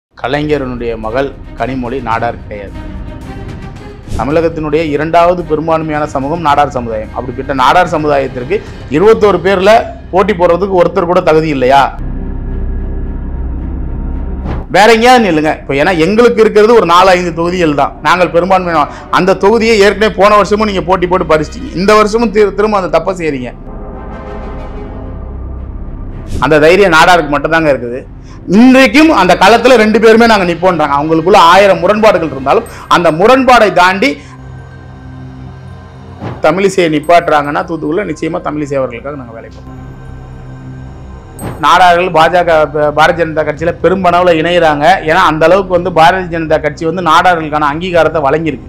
கலைஞரனுடைய மகள் கனிமொழி நாடார் கிடையாது தமிழகத்தினுடைய இரண்டாவது பெரும்பான்மையான சமூகம் நாடார் சமுதாயம் அப்படிப்பட்ட நாடார் சமுதாயத்திற்கு இருபத்தோரு பேர்ல போட்டி போடுறதுக்கு ஒருத்தர் கூட தகுதி இல்லையா வேற எங்கேயாவது நில்லுங்க இப்போ ஏன்னா எங்களுக்கு இருக்கிறது ஒரு நாலு ஐந்து தொகுதிகள் தான் நாங்கள் பெரும்பான்மை அந்த தொகுதியை ஏற்கனவே போன வருஷமும் நீங்க போட்டி போட்டு பறிச்சிட்டீங்க இந்த வருஷமும் திரு- திரும்ப அந்த தப்பை செய்றீங்க அந்த தைரியம் நாடாருக்கு மட்டும்தாங்க இருக்குது இன்றைக்கும் அந்த களத்துல ரெண்டு பேருமே நாங்க நிப்போன்றாங்க அவங்களுக்குள்ள ஆயிரம் முரண்பாடுகள் இருந்தாலும் அந்த முரண்பாடை தாண்டி தமிழிசையை நிப்பாட்டுறாங்கன்னா தூத்துக்குள்ள நிச்சயமா தமிழிசை அவர்களுக்காக நாங்க வேலை பார்ப்போம் நாடார்கள் பாஜக ப- பாரதிய ஜனதா கட்சியில பெரும்பளவுல இணையிறாங்க ஏன்னா அந்த அளவுக்கு வந்து பாரதிய ஜனதா கட்சி வந்து நாடார்களுக்கான அங்கீகாரத்தை வழங்கியிருக்கு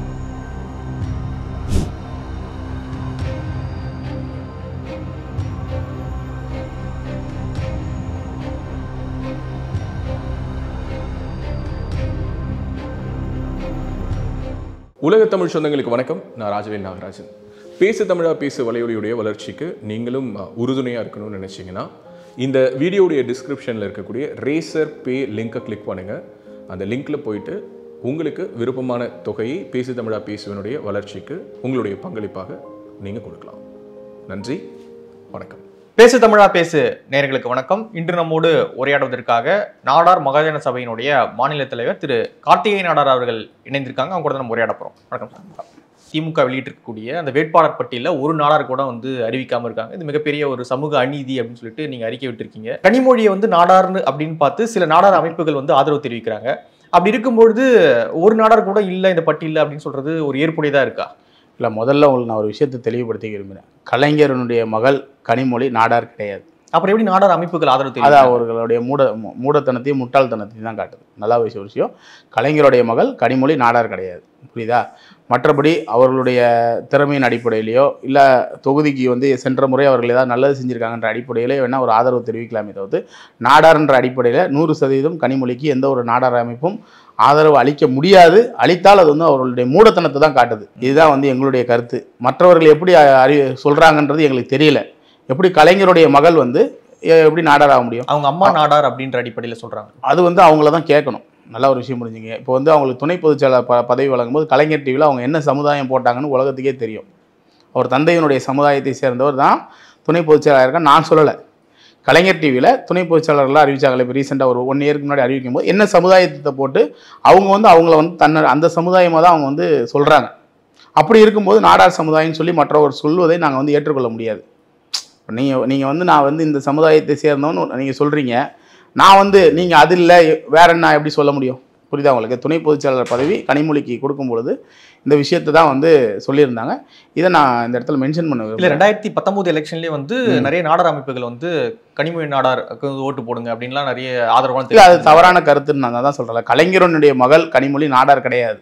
உலக தமிழ் சொந்தங்களுக்கு வணக்கம் நான் ராஜவேல் நாகராஜன் பேசு தமிழா பேசு வலையொலியுடைய வளர்ச்சிக்கு நீங்களும் அஹ், உறுதுணையா இருக்கணும்னு நினைச்சீங்கன்னா இந்த வீடியோடைய டிஸ்கிரிப்ஷனில் இருக்கக்கூடிய ரேசர் பே லிங்கை கிளிக் பண்ணுங்க அந்த லிங்க்ல போயிட்டு உங்களுக்கு விருப்பமான தொகையை பேசு தமிழா பேசுவனுடைய வளர்ச்சிக்கு உங்களுடைய பங்களிப்பாக நீங்க கொடுக்கலாம் நன்றி வணக்கம் பேசு தமிழா பேசு நேயர்களுக்கு வணக்கம் இன்று நம்மோடு உரையாடுவதற்காக நாடார் மகாஜன சபையினுடைய மாநில தலைவர் திரு கார்த்திகை நாடார் அவர்கள் இணைந்திருக்காங்க அவங்க கூட தான் நம்ம உரையாட போறோம் வணக்கம் சார் திமுக வெளியிட்டிருக்கக்கூடிய அந்த வேட்பாளர் பட்டியலில் ஒரு நாடார் கூட வந்து அறிவிக்காம இருக்காங்க இது மிகப்பெரிய ஒரு சமூக அநீதி அப்படின்னு சொல்லிட்டு நீங்க அறிக்கை விட்டிருக்கீங்க கனிமொழியை வந்து நாடார்னு அப்படின்னு பார்த்து சில நாடார் அமைப்புகள் வந்து ஆதரவு தெரிவிக்கிறாங்க அப்படி இருக்கும்பொழுது ஒரு நாடார் கூட இல்லை இந்த பட்டியலில் அப்படின்னு சொல்றது ஒரு ஏற்புடையதா இருக்கா இல்ல முதல்ல உங்களுக்கு நான் ஒரு விஷயத்தை தெளிவுபடுத்தி விரும்பினேன் கலைஞரனுடைய மகள் கனிமொழி நாடார் கிடையாது அப்புறம் எப்படி நாடார் அமைப்புகள் ஆதரவு அது தெரிவிக்கிறாங்க அவர்களுடைய மூட மூ- மூடத்தனத்தையும் முட்டாள்தனத்தையும் தான் காட்டுது நல்லா விஷயம் விஷயம் கலைஞருடைய மகள் கனிமொழி நாடார் கிடையாது புரியுதா மற்றபடி அவர்களுடைய திறமையின் அடிப்படையிலையோ இல்லை தொகுதிக்கு வந்து சென்ற முறை அவர்கள் ஏதாவது நல்லது செஞ்சுருக்காங்கன்ற அடிப்படையிலே வேணால் ஒரு ஆதரவு தெரிவிக்கலாமே தவிர்த்து நாடார்ன்ற அடிப்படையில் நூறு சதவீதம் கனிமொழிக்கு எந்த ஒரு நாடார் அமைப்பும் ஆதரவு அளிக்க முடியாது அளித்தால் அது வந்து அவர்களுடைய மூடத்தனத்தை தான் காட்டுது இதுதான் வந்து எங்களுடைய கருத்து மற்றவர்கள் எப்படி அ- அறி சொல்கிறாங்கன்றது எங்களுக்கு தெரியல எப்படி கலைஞருடைய மகள் வந்து எ- எப்படி நாடார் ஆக முடியும் அவங்க அம்மா நாடார் அப்படின்ற அடிப்படையில சொல்றாங்க அது வந்து அவங்கள தான் கேட்கணும் நல்ல ஒரு விஷயம் புரிஞ்சுங்க இப்போ வந்து அவங்களுக்கு துணை பொதுச்செயலாளர் ப பதவி வழங்கும்போது கலைஞர் டிவியில் அவங்க என்ன சமுதாயம் போட்டாங்கன்னு உலகத்துக்கே தெரியும் அவர் தந்தையினுடைய சமுதாயத்தை சேர்ந்தவர் தான் துணை பொதுச்செயலாளர் இருக்கா நான் சொல்லலை கலைஞர் டிவியில் துணை பொதுச்செயலாளர்லாம் அறிவிச்சாங்களே இப்போ ரீசெண்டாக ஒரு ஒன் இயருக்கு முன்னாடி அறிவிக்கும் போது என்ன சமுதாயத்தை போட்டு அவங்க வந்து அவங்கள வந்து தன்னை அந்த சமுதாயமாக தான் அவங்க வந்து சொல்கிறாங்க அப்படி இருக்கும்போது நாடார் சமுதாயம்னு சொல்லி மற்றவர் சொல்வதை நாங்கள் வந்து ஏற்றுக்கொள்ள முடியாது நீங்கள் நீங்கள் வந்து நான் வந்து இந்த சமுதாயத்தை சேர்ந்தவன்னு நீங்கள் சொல்கிறீங்க நான் வந்து நீங்கள் அது இல்லை வேற என்ன எப்படி சொல்ல முடியும் புரியுதா உங்களுக்கு துணை பொதுச்செயலாளர் பதவி கனிமொழிக்கு கொடுக்கும் பொழுது இந்த விஷயத்தை தான் வந்து சொல்லியிருந்தாங்க இதை நான் இந்த இடத்துல மென்ஷன் பண்ண இல்ல விரும்புறேன். ரெண்டாயிரத்தி பத்தொன்பது எலெக்ஷன்லயே வந்து நிறைய நாடார் அமைப்புகள் வந்து கனிமொழி நாடாருக்கு வந்து ஓட்டு போடுங்க அப்படின்லாம் நிறைய ஆதரவான இல்ல அது தவறான கருத்துன்னு நான் தான் சொல்கிறேன் கலைஞரனுடைய மகள் கனிமொழி நாடார் கிடையாது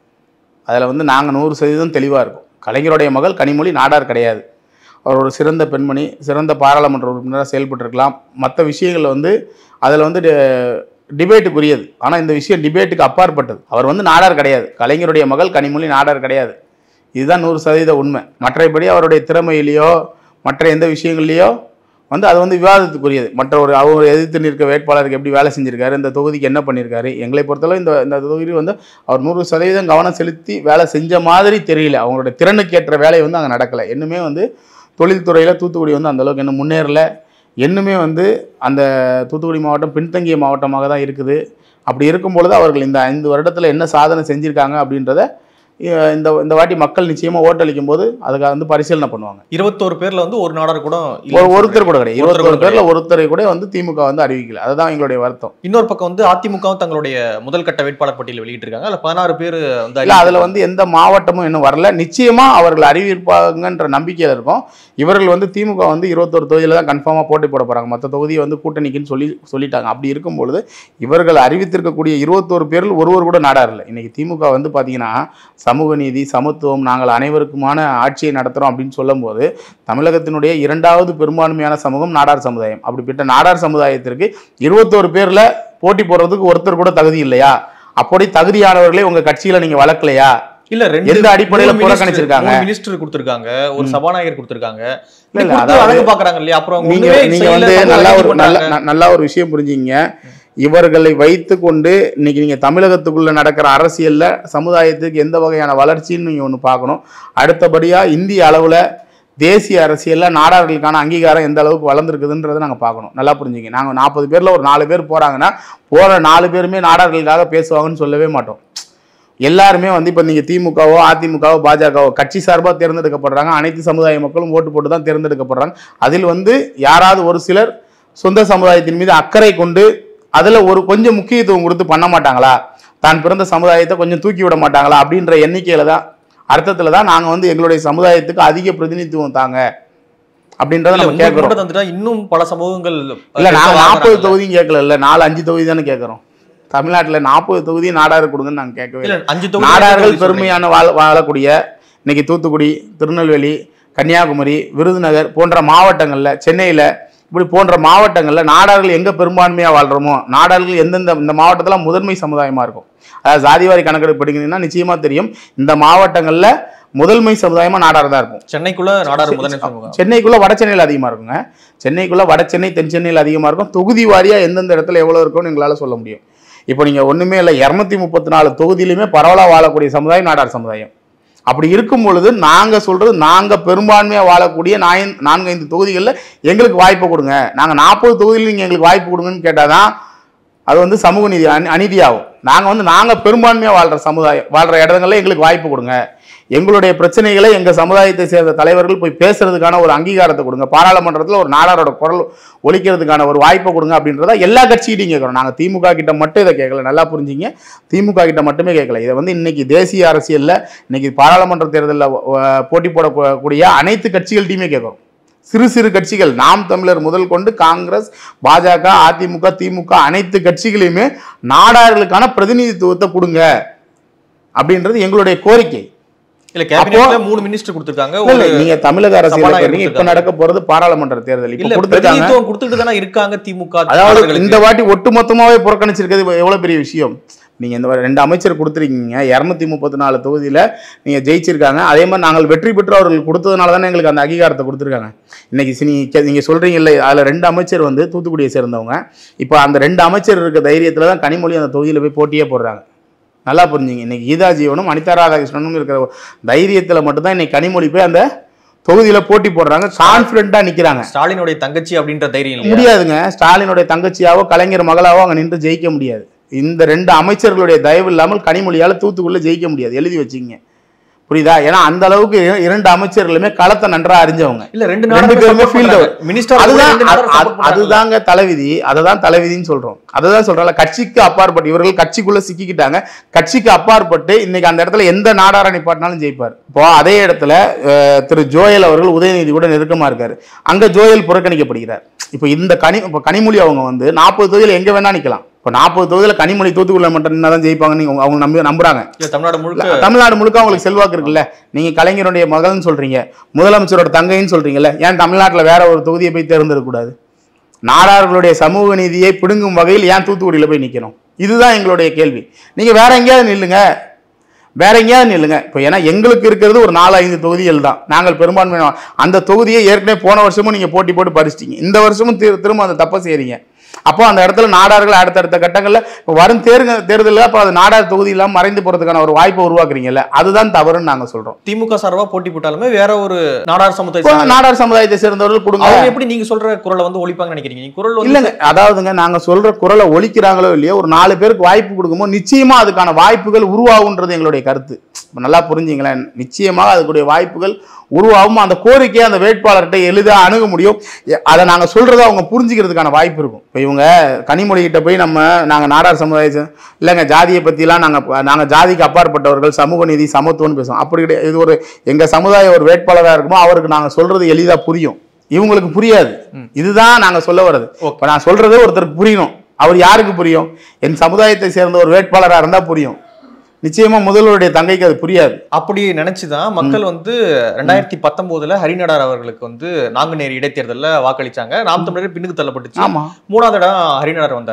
அதில் வந்து நாங்கள் நூறு சதவீதம் தெளிவாக இருக்கும் கலைஞருடைய மகள் கனிமொழி நாடார் கிடையாது அவர் ஒரு சிறந்த பெண்மணி சிறந்த பாராளுமன்ற உறுப்பினராக செயல்பட்டிருக்கலாம் மற்ற விஷயங்கள் வந்து அதில் வந்து டிபேட்டுக்குரியது ஆனால் இந்த விஷயம் டிபேட்டுக்கு அப்பாற்பட்டது அவர் வந்து நாடார் கிடையாது கலைஞருடைய மகள் கனிமொழி நாடார் கிடையாது இதுதான் நூறு சதவீத உண்மை மற்றபடி அவருடைய திறமையிலேயோ மற்ற எந்த விஷயங்கள்லையோ வந்து அது வந்து விவாதத்துக்குரியது மற்ற ஒரு அவர் எதிர்த்து நிற்க வேட்பாளருக்கு எப்படி வேலை செஞ்சிருக்காரு இந்த தொகுதிக்கு என்ன பண்ணியிருக்காரு எங்களை பொறுத்தளவு இந்த இந்த தொகுதி வந்து அவர் நூறு சதவீதம் கவனம் செலுத்தி வேலை செஞ்ச மாதிரி தெரியல அவங்களுடைய திறனுக்கு ஏற்ற வேலை வந்து அங்கே நடக்கலை இன்னுமே வந்து தொழில்துறையில் தூத்துக்குடி வந்து அந்த அளவுக்கு இன்னும் முன்னேறல இன்னுமே வந்து அந்த தூத்துக்குடி மாவட்டம் பின்தங்கிய மாவட்டமாக தான் இருக்குது அப்படி இருக்கும் பொழுது அவர்கள் இந்த ஐந்து வருடத்தில் என்ன சாதனை செஞ்சுருக்காங்க அப்படின்றத அஹ், இந்த இந்த வாட்டி மக்கள் நிச்சயமாக ஓட்டளிக்கும் போது அதுக்காக வந்து பரிசீலனை பண்ணுவாங்க இருபத்தோரு பேர்ல வந்து ஒரு நாடார் கூட ஒரு இல்லைன்னு ஒருத்தர் கூட கிடையாது ஒருத்தர் இருபத்தொரு கூட பேர்ல ஒருத்தரை கூட வந்து திமுக வந்து அறிவிக்கல அதுதான் எங்களுடைய வருத்தம் இன்னொரு பக்கம் வந்து அதிமுகவும் தங்களுடைய முதல் கட்ட வேட்பாளர் பட்டியல் வெளியிட்டிருக்காங்க அதுல பதினாறு பேர் வந்து இல்ல அதுல வந்து எந்த மாவட்டமும் இன்னும் வரல நிச்சயமா அவர்கள் அறிவிப்பாங்கன்ற நம்பிக்கையில இருக்கும் இவர்கள் வந்து திமுக வந்து இருபத்தொரு தொகுதியில தான் கன்ஃபார்மா போட்டி போட போறாங்க மற்ற தொகுதியை வந்து கூட்டணிக்குன்னு சொல்லி சொல்லிட்டாங்க அப்படி இருக்கும் பொழுது இவர்கள் அறிவித்திருக்கக்கூடிய இருபத்தோரு பேரில் ஒருவர் கூட நாடார் இல்லை இன்னைக்கு திமுக வந்து பாத்தீங்கன்னா சமூக நீதி சமத்துவம் நாங்கள் அனைவருக்குமான ஆட்சியை நடத்துறோம் அப்படின்னு சொல்லும்போது தமிழகத்தினுடைய இரண்டாவது பெரும்பான்மையான சமூகம் நாடார் சமுதாயம் அப்படிப்பட்ட நாடார் சமுதாயத்திற்கு இருபத்தோரு பேர்ல போட்டி போடுறதுக்கு ஒருத்தர் கூட தகுதி இல்லையா அப்படி தகுதியானவர்களை உங்க கட்சியில நீங்க வளர்க்கலையா இல்ல ரெண்டு எந்த அடிப்படையில மூணு minister- புறக்கணிச்சிருக்காங்க? மூணு மினிஸ்டர் கொடுத்திருக்காங்க ஒரு சபாநாயகர் கொடுத்திருக்காங்க இல்ல, இல்ல, கொடுத்து அதாவது அழகு பாக்குறாங்க இல்லையா அப்புறம் அவங்க நீங்க ஒண்ணுமே நீங்க செய்யல, வந்து சமூக நல்லா அநீதி ஒரு நல்ல பண்றாங்க. ந- நல்லா ஒரு விஷயம் புரிஞ்சுங்க இவர்களை வைத்து கொண்டு இன்னைக்கு நீங்கள் தமிழகத்துக்குள்ள நடக்கிற அரசியல்ல சமுதாயத்துக்கு எந்த வகையான வளர்ச்சின்னு நீங்கள் ஒன்று பார்க்கணும் அடுத்தபடியாக இந்திய அளவில் தேசிய அரசியலில் நாடார்களுக்கான அங்கீகாரம் எந்த அளவுக்கு வளர்ந்துருக்குதுன்றதை நாங்கள் பார்க்கணும் நல்லா புரிஞ்சுங்க நாங்கள் நாற்பது பேரில் ஒரு நாலு பேர் போகிறாங்கன்னா போகிற நாலு பேருமே நாடார்களுக்காக பேசுவாங்கன்னு சொல்லவே மாட்டோம் எல்லாருமே வந்து இப்போ நீங்கள் திமுகவோ அதிமுகவோ பாஜகவோ கட்சி சார்பாக தேர்ந்தெடுக்கப்படுறாங்க அனைத்து சமுதாய மக்களும் ஓட்டு போட்டு தான் தேர்ந்தெடுக்கப்படுறாங்க அதில் வந்து யாராவது ஒரு சிலர் சொந்த சமுதாயத்தின் மீது அக்கறை கொண்டு அதில் ஒரு கொஞ்சம் முக்கியத்துவம் கொடுத்து பண்ண மாட்டாங்களா தான் பிறந்த சமுதாயத்தை கொஞ்சம் தூக்கி விட மாட்டாங்களா அப்படின்ற எண்ணிக்கையில் தான் அர்த்தத்தில் தான் நாங்கள் வந்து எங்களுடைய சமுதாயத்துக்கு அதிக பிரதிநிதித்துவம் தாங்க அப்படின்றத இல்ல, நம்ம உங்க கேட்குறோம் கூட தந்துட்டா இன்னும் பல சமூகங்கள் இல்ல நாங்க வாங்குறாங்கல்ல. நாற்பது தொகுதியும் கேட்கல இல்ல நாலு அஞ்சு தொகுதி தானே கேட்கறோம் தமிழ்நாட்டுல நாற்பது தொகுதி நாடார் கொடுங்கன்னு நாங்க கேட்கவே இல்ல இல்லை அஞ்சு தொகுதி நாடார்கள் சொல்றீங்க. பெருமையான வாழ வாழக்கூடிய இன்னைக்கு தூத்துக்குடி திருநெல்வேலி கன்னியாகுமரி விருதுநகர் போன்ற மாவட்டங்கள்ல சென்னையில இப்படி போன்ற மாவட்டங்கள்ல நாடார்கள் எங்க பெரும்பான்மையா வாழ்றோமோ நாடார்கள் எந்தெந்த இந்த மாவட்டத்துல முதன்மை சமுதாயமா இருக்கும் அதாவது ஜாதிவாரி கணக்கெடுப்பு எடுக்கிறீங்கன்னா நிச்சயமா தெரியும் இந்த மாவட்டங்கள்ல முதன்மை சமுதாயமா நாடார் தான் இருக்கும் சென்னைக்குள்ள நாடார் முதன்மை சமூகம் சென்னைக்குள்ள வட சென்னையில் அதிகமாக இருக்குங்க சென்னைக்குள்ள வட சென்னை தென் சென்னையில் அதிகமாக இருக்கும் தொகுதி வாரியாக எந்தெந்த இடத்துல எவ்வளோ இருக்கும்னு எங்களால் சொல்ல முடியும் இப்போ நீங்கள் ஒன்றுமே இல்லை இரநூத்தி முப்பத்தி நாலு தொகுதியிலுமே பரவலாக வாழக்கூடிய சமுதாயம் நாடார் சமுதாயம் அப்படி இருக்கும் பொழுது நாங்கள் சொல்கிறது நாங்கள் பெரும்பான்மையாக வாழக்கூடிய நாயன் நான்கு ஐந்து தொகுதிகளில் எங்களுக்கு வாய்ப்பு கொடுங்க நாங்கள் நாற்பது தொகுதியில் நீங்கள் எங்களுக்கு வாய்ப்பு கொடுங்கன்னு கேட்டால் தான் அது வந்து சமூக நீதி அநீ அநீதியாகும் நாங்கள் வந்து நாங்கள் பெரும்பான்மையாக வாழ்கிற சமுதாயம் வாழ்கிற இடங்கள்ல எங்களுக்கு வாய்ப்பு கொடுங்க எங்களுடைய பிரச்சனைகளை எங்கள் சமுதாயத்தை சேர்ந்த தலைவர்கள் போய் பேசுறதுக்கான ஒரு அங்கீகாரத்தை கொடுங்க பாராளுமன்றத்தில் ஒரு நாடாரோட குரல் ஒலிக்கிறதுக்கான ஒரு வாய்ப்பை கொடுங்க அப்படின்றத எல்லா கட்சிகிட்டையும் கேட்குறோம் நாங்கள் திமுக கிட்ட மட்டும் இதை கேட்கல நல்லா புரிஞ்சுங்க திமுக கிட்ட மட்டுமே கேட்கல இதை வந்து இன்னைக்கு தேசிய அரசியலில் இன்னைக்கு பாராளுமன்ற தேர்தலில் போட்டி போடக்கூடிய அனைத்து கட்சிகள்கிட்டையுமே கேட்குறோம் சிறு சிறு கட்சிகள் நாம் தமிழர் முதல் கொண்டு காங்கிரஸ் பாஜக அதிமுக திமுக அனைத்து கட்சிகளையுமே நாடார்களுக்கான பிரதிநிதித்துவத்தை கொடுங்க அப்படின்றது எங்களுடைய கோரிக்கை இல்ல கேபினெட்ல மூணு மினிஸ்டர் கொடுத்திருக்காங்க இல்ல, இல்ல, ஒரு நீங்க தமிழக அரசியல் சபாநாயகர் பண்ணீங்க இப்ப கொடுத்திருக்காங்க. நடக்க போறது பாராளுமன்ற தேர்தல் இப்ப இல்ல கொடுத்திருக்காங்க பிரதிநிதித்துவம் கொடுத்துட்டு தானே இருக்காங்க திமுக அதாவது நாடார்களுக்கு. இந்த வாட்டி ஒட்டுமொத்தமாவே புறக்கணிச்சிருக்கிறது இப்ப எவ்வளவு பெரிய விஷயம் நீங்க இந்த வாட்டி ரெண்டு அமைச்சர் கொடுத்துருக்கீங்க இருநூத்தி முப்பத்தி நாலு தொகுதியில நீங்க ஜெயிச்சிருக்காங்க அதே மாதிரி நாங்கள் வெற்றி பெற்று அவர்கள் கொடுத்ததுனால தானே எங்களுக்கு அந்த அங்கீகாரத்தை கொடுத்துருக்காங்க இன்னைக்கு சி- நீங்க கே- நீங்க சொல்றீங்கல்ல அதுல ரெண்டு அமைச்சர் வந்து தூத்துக்குடியை சேர்ந்தவங்க இப்போ அந்த ரெண்டு அமைச்சர் இருக்க தைரியத்துல தான் கனிமொழி அந்த தொகுதியில போய் போட்டியே போடுறாங்க நல்லா புரிஞ்சுங்க இன்னைக்கு கீதா ஜீவனும் அனிதா ராதாகிருஷ்ணனும் இருக்கிற தைரியத்துல மட்டும்தான் இன்னைக்கு கனிமொழி போய் அந்த தொகுதியில போட்டி போடுறாங்க கான்பிடண்டா நிக்கிறாங்க ஸ்டாலினுடைய தங்கச்சி அப்படின்ற தைரியம் இல்லையா முடியாதுங்க ஸ்டாலினுடைய தங்கச்சியாவோ கலைஞர் மகளாவோ அங்க நின்று ஜெயிக்க முடியாது இந்த ரெண்டு அமைச்சர்களுடைய தயவு இல்லாமல் கனிமொழியால தூத்துக்குள்ள ஜெயிக்க முடியாது எழுதி வச்சுங்க புரியுதா ஏன்னா அந்த அளவுக்கு இர- இரண்டு அமைச்சர்களுமே களத்தை நன்றா அறிஞ்சவங்க இல்ல ரெண்டு ரெண்டு பேருமே field out. மினிஸ்டர் அதுதான் அது- அது- அதுதாங்க தலைவிதி அதுதான் தலைவிதின்னு சொல்றோம் அதுதான் சொல்றல கட்சிக்கு அப்பாற்பட்டு இவர்கள் கட்சிக்குள்ள சிக்கிக்கிட்டாங்க கட்சிக்கு அப்பாற்பட்டு இன்னைக்கு அந்த இடத்துல எந்த நாடார நிப்பாட்டினாலும் ஜெயிப்பார் இப்போ அதே இடத்துல அஹ், திரு ஜோயல் அவர்கள் உதயநிதி கூட நெருக்கமா இருக்காரு அங்க ஜோயல் புறக்கணிக்கப்படுகிறார் இப்போ இந்த கனி இப்போ கனிமொழி அவங்க வந்து நாற்பது தொகுதியில் எங்க வேணா நிக்கலாம் இப்போ நாற்பது தொகுதியில் கனிமொழி தூத்துக்குள்ள மட்டும் நின்னா தான் ஜெயிப்பாங்கன்னு நீங்க அவங்க நம்பி நம்புறாங்க இல்ல தமிழ்நாடு முழுக்க தமிழ்நாடு முழுக்க அவங்களுக்கு செல்வாக்கு இருக்குல்ல நீங்க கலைஞருடைய மகள்னு சொல்றீங்க முதலமைச்சரோட தங்கைன்னு சொல்றீங்கல்ல ஏன் தமிழ்நாட்டுல வேற ஒரு தொகுதியை போய் தேர்ந்தெடுக்க கூடாது நாடார்களுடைய சமூக நீதியை பிடுங்கும் வகையில் ஏன் தூத்துக்குடியில போய் நிக்கணும் இதுதான் எங்களுடைய கேள்வி நீங்க வேற எங்கேயாவது நில்லுங்க வேற எங்கேயாவது நில்லுங்க இப்போ ஏன்னா எங்களுக்கு இருக்கிறது ஒரு நாலு ஐந்து தொகுதிகள் தான் நாங்கள் பெரும்பான்மை அந்த தொகுதியை ஏற்கனவே போன வருஷமும் நீங்க போட்டி போட்டு பறிச்சிட்டீங்க இந்த வருஷமும் திரு- திரும்ப அந்த தப்பை செய்றீங்க அப்போ அந்த இடத்துல நாடார்கள் அடுத்தடுத்த கட்டங்களில் இப்போ வரும் தேர்க தேர்தலில் அப்போ அது நாடார் தொகுதி இல்லாமல் மறைந்து போறதுக்கான ஒரு வாய்ப்பை உருவாக்குறீங்கல்ல அதுதான் தவறுன்னு நாங்கள் சொல்றோம் திமுக சார்பா போட்டி போட்டாலுமே வேற ஒரு நாடார் சமுதாய இப்போ சார்ந்த- நாடார் சமுதாயத்தை சேர்ந்தவர்கள் கொடுங்க அவங்க எப்படி நீங்க சொல்ற குரலை வந்து ஒழிப்பாங்கன்னு நினைக்கிறீங்க நீங்க குரல் வந்து இல்லைங்க அதாவதுங்க நாங்க சொல்ற குரலை ஒழிக்கிறாங்களோ இல்லையோ ஒரு நாலு பேருக்கு வாய்ப்பு கொடுக்கும்போது நிச்சயமா அதுக்கான வாய்ப்புகள் உருவாகுன்றது எங்களுடைய கருத்து இப்ப நல்லா புரிஞ்சுங்களேன் நிச்சயமாக அதுக்குடைய வாய்ப்புகள் உருவாகும் அந்த கோரிக்கையை அந்த வேட்பாளர்கிட்ட எளிதாக அணுக முடியும் எ- அதை நாங்க சொல்றதை அவங்க புரிஞ்சுக்கிறதுக்கான வாய்ப்பு இருக்கும் இப்போ இவங்க கனிமொழி கிட்ட போய் நம்ம நாங்க நாடார் சமுதாய இல்லைங்க ஜாதியை பத்திலாம் நாங்க நாங்க ஜாதிக்கு அப்பாற்பட்டவர்கள் சமூக நீதி சமத்துவம்னு பேசுவோம் அப்படி கிடையாது இது ஒரு எங்க சமுதாய ஒரு வேட்பாளராக இருக்குமோ அவருக்கு நாங்க சொல்றது எளிதா புரியும் இவங்களுக்கு புரியாது இதுதான் நாங்க சொல்ல வர்றது இப்ப நான் சொல்றது ஒருத்தருக்கு புரியணும் அவர் யாருக்கு புரியும் என் சமுதாயத்தை சேர்ந்த ஒரு வேட்பாளரா இருந்தா புரியும் நிச்சயமா முதல்வருடைய தங்கைக்கு அது புரியாது அப்படி நினைச்சுதான் மக்கள் வந்து ரெண்டாயிரத்தி பத்தொன்பதுல ஹரிநடார் அவர்களுக்கு வந்து நாங்குநேரி இடைத்தேர்தல்ல வாக்களிச்சாங்க நாம் தமிழர் பின்னுக்கு தள்ளப்பட்டுச்சு ஆமா மூணாவது இடம் ஹரிநடார் வந்தாரு